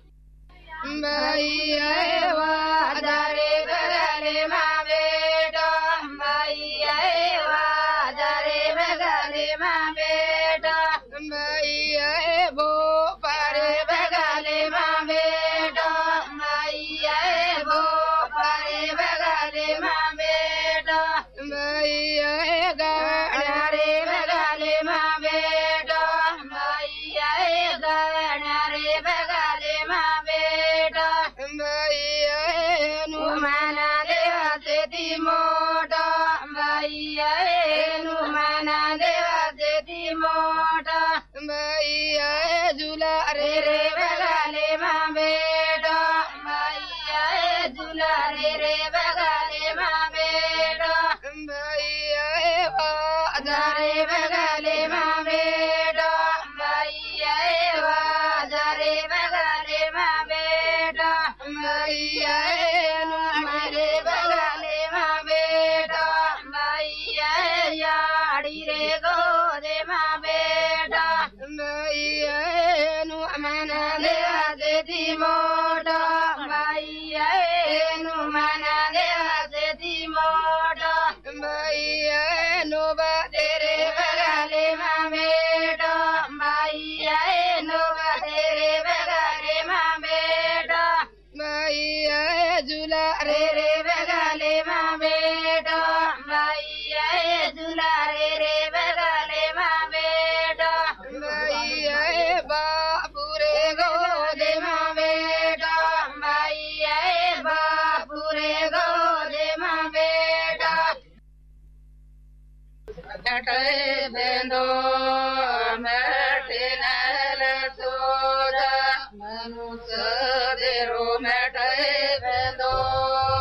ಬಾಯಿಯೇ ವಾದರೆ ಬಗಲೆ ಮಾ ಬೇಡ ಬಾಯಿಯೇ ವಾದರೆ ಬಗಲೆ ಮಾ ಬೇಡ ಬಾಯಿಯೇ ಬೋ ಪರೆ ಬಗಲೆ ಮಾ ಬೇಡ ಬಾಯಿಯೇ ಬೋ ಪರೆ ಬಗಲೆ ಮಾ ಬೇಡ ಬಾಯಿಯೇ ಗಣರೆ ಬಗಲೆ ಮಾ ಬೇಡ ಬಾಯಿಯೇ ಗಣರೆ ಬಗಲೆ ಮಾ ಬೇಡ ಬಾಯಿಯೇನು ಮನ ದೇವ ಸತಿ ಮೋಟ ಬಾಯಿಯೇನು ಮನ ದೇವ ಸತಿ ಮೋಟ ಬಾಯಿಯೇ ಜುಲಾರೆ ರೇ ಬಗಲೆ ಮಾ ಬೇಡ ಬಾಯಿಯೇ ಜುಲಾರೆ ರೇ ಬಗಲೆ ಮಾ ಬೇಡ ಬಾಯಿಯೇ ವಾದರೆ ಬಗಲೆ ಮಾ ಬೇಡ ಬಾಯಿಯೇ ವಾದರೆ ಬಗಲೆ ಮಾ ಬೇಡ ಬಾಯಿಯೇನು ಮರೆ ಬಗಲೆ ಮಾ ಬೇಡ ಬಾಯಿಯೇ ಯಾಡಿರೆ ಗೋದೆ ಮಾ ಬೇಡ ಬಾಯಿಯೇನು ಮನ ದೇವಸತಿ ಮೋಟ ಬಾಯಿಯೇನು ಮನ ದೇವಸತಿ ಮೋಟ ಬಾಯಿಯೇನು ಬದರೆ ಬಗಲೆ ಮಾ ಬೇಡ ಬಾಯಿಯೇನು ಬದರೆ ಬಗಲೆ ಮಾ ಬೇಡ ಬಾಯಿಯೇ ಜುಲಾರೆ ರೇ ಬಗಲೆ ಮಾ ಬೇಡ ಬಾಯಿಯೇ ಜುಲಾರೆ ರೇ ಬಗಲೆ ಮಾ ಬೇಡ ಬಾಯಿಯೇ ಬಾಪುರೆ ಗೋದೆ ಮಾ ಬೇಡ ಬಾಯಿಯೇ ಬಾಪುರೆ ಗೋದೆ ಮಾ ಬೇಡ ಬೆಂದೋ ಮೆಟ್ಟಿನಲ ಸೋದ ಮನುಷ್ಯದಿರು ಮೆಟೈ ಬೆಂದೋ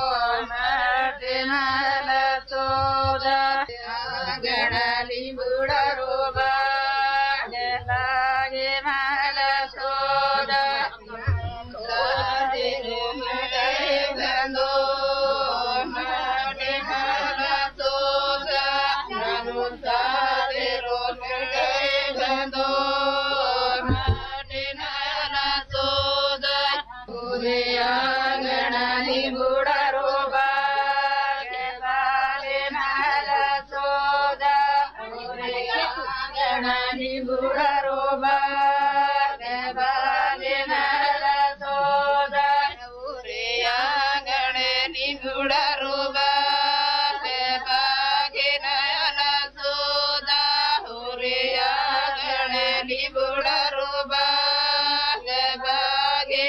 ಗಂದೋ ನಡೆ ನಲ ತೋಗ ನನು ತಾರೆರೋ ಗಂದೋ ನಡೆ ನಲ ತೋಗ ಉದಯ ಗಣನಿ ಬುಡರೋ ಬಾಗೆ ಬಾಲೆ ನಲ ತೋಗ ಉದಯ ಗಣನಿ ಬುಡ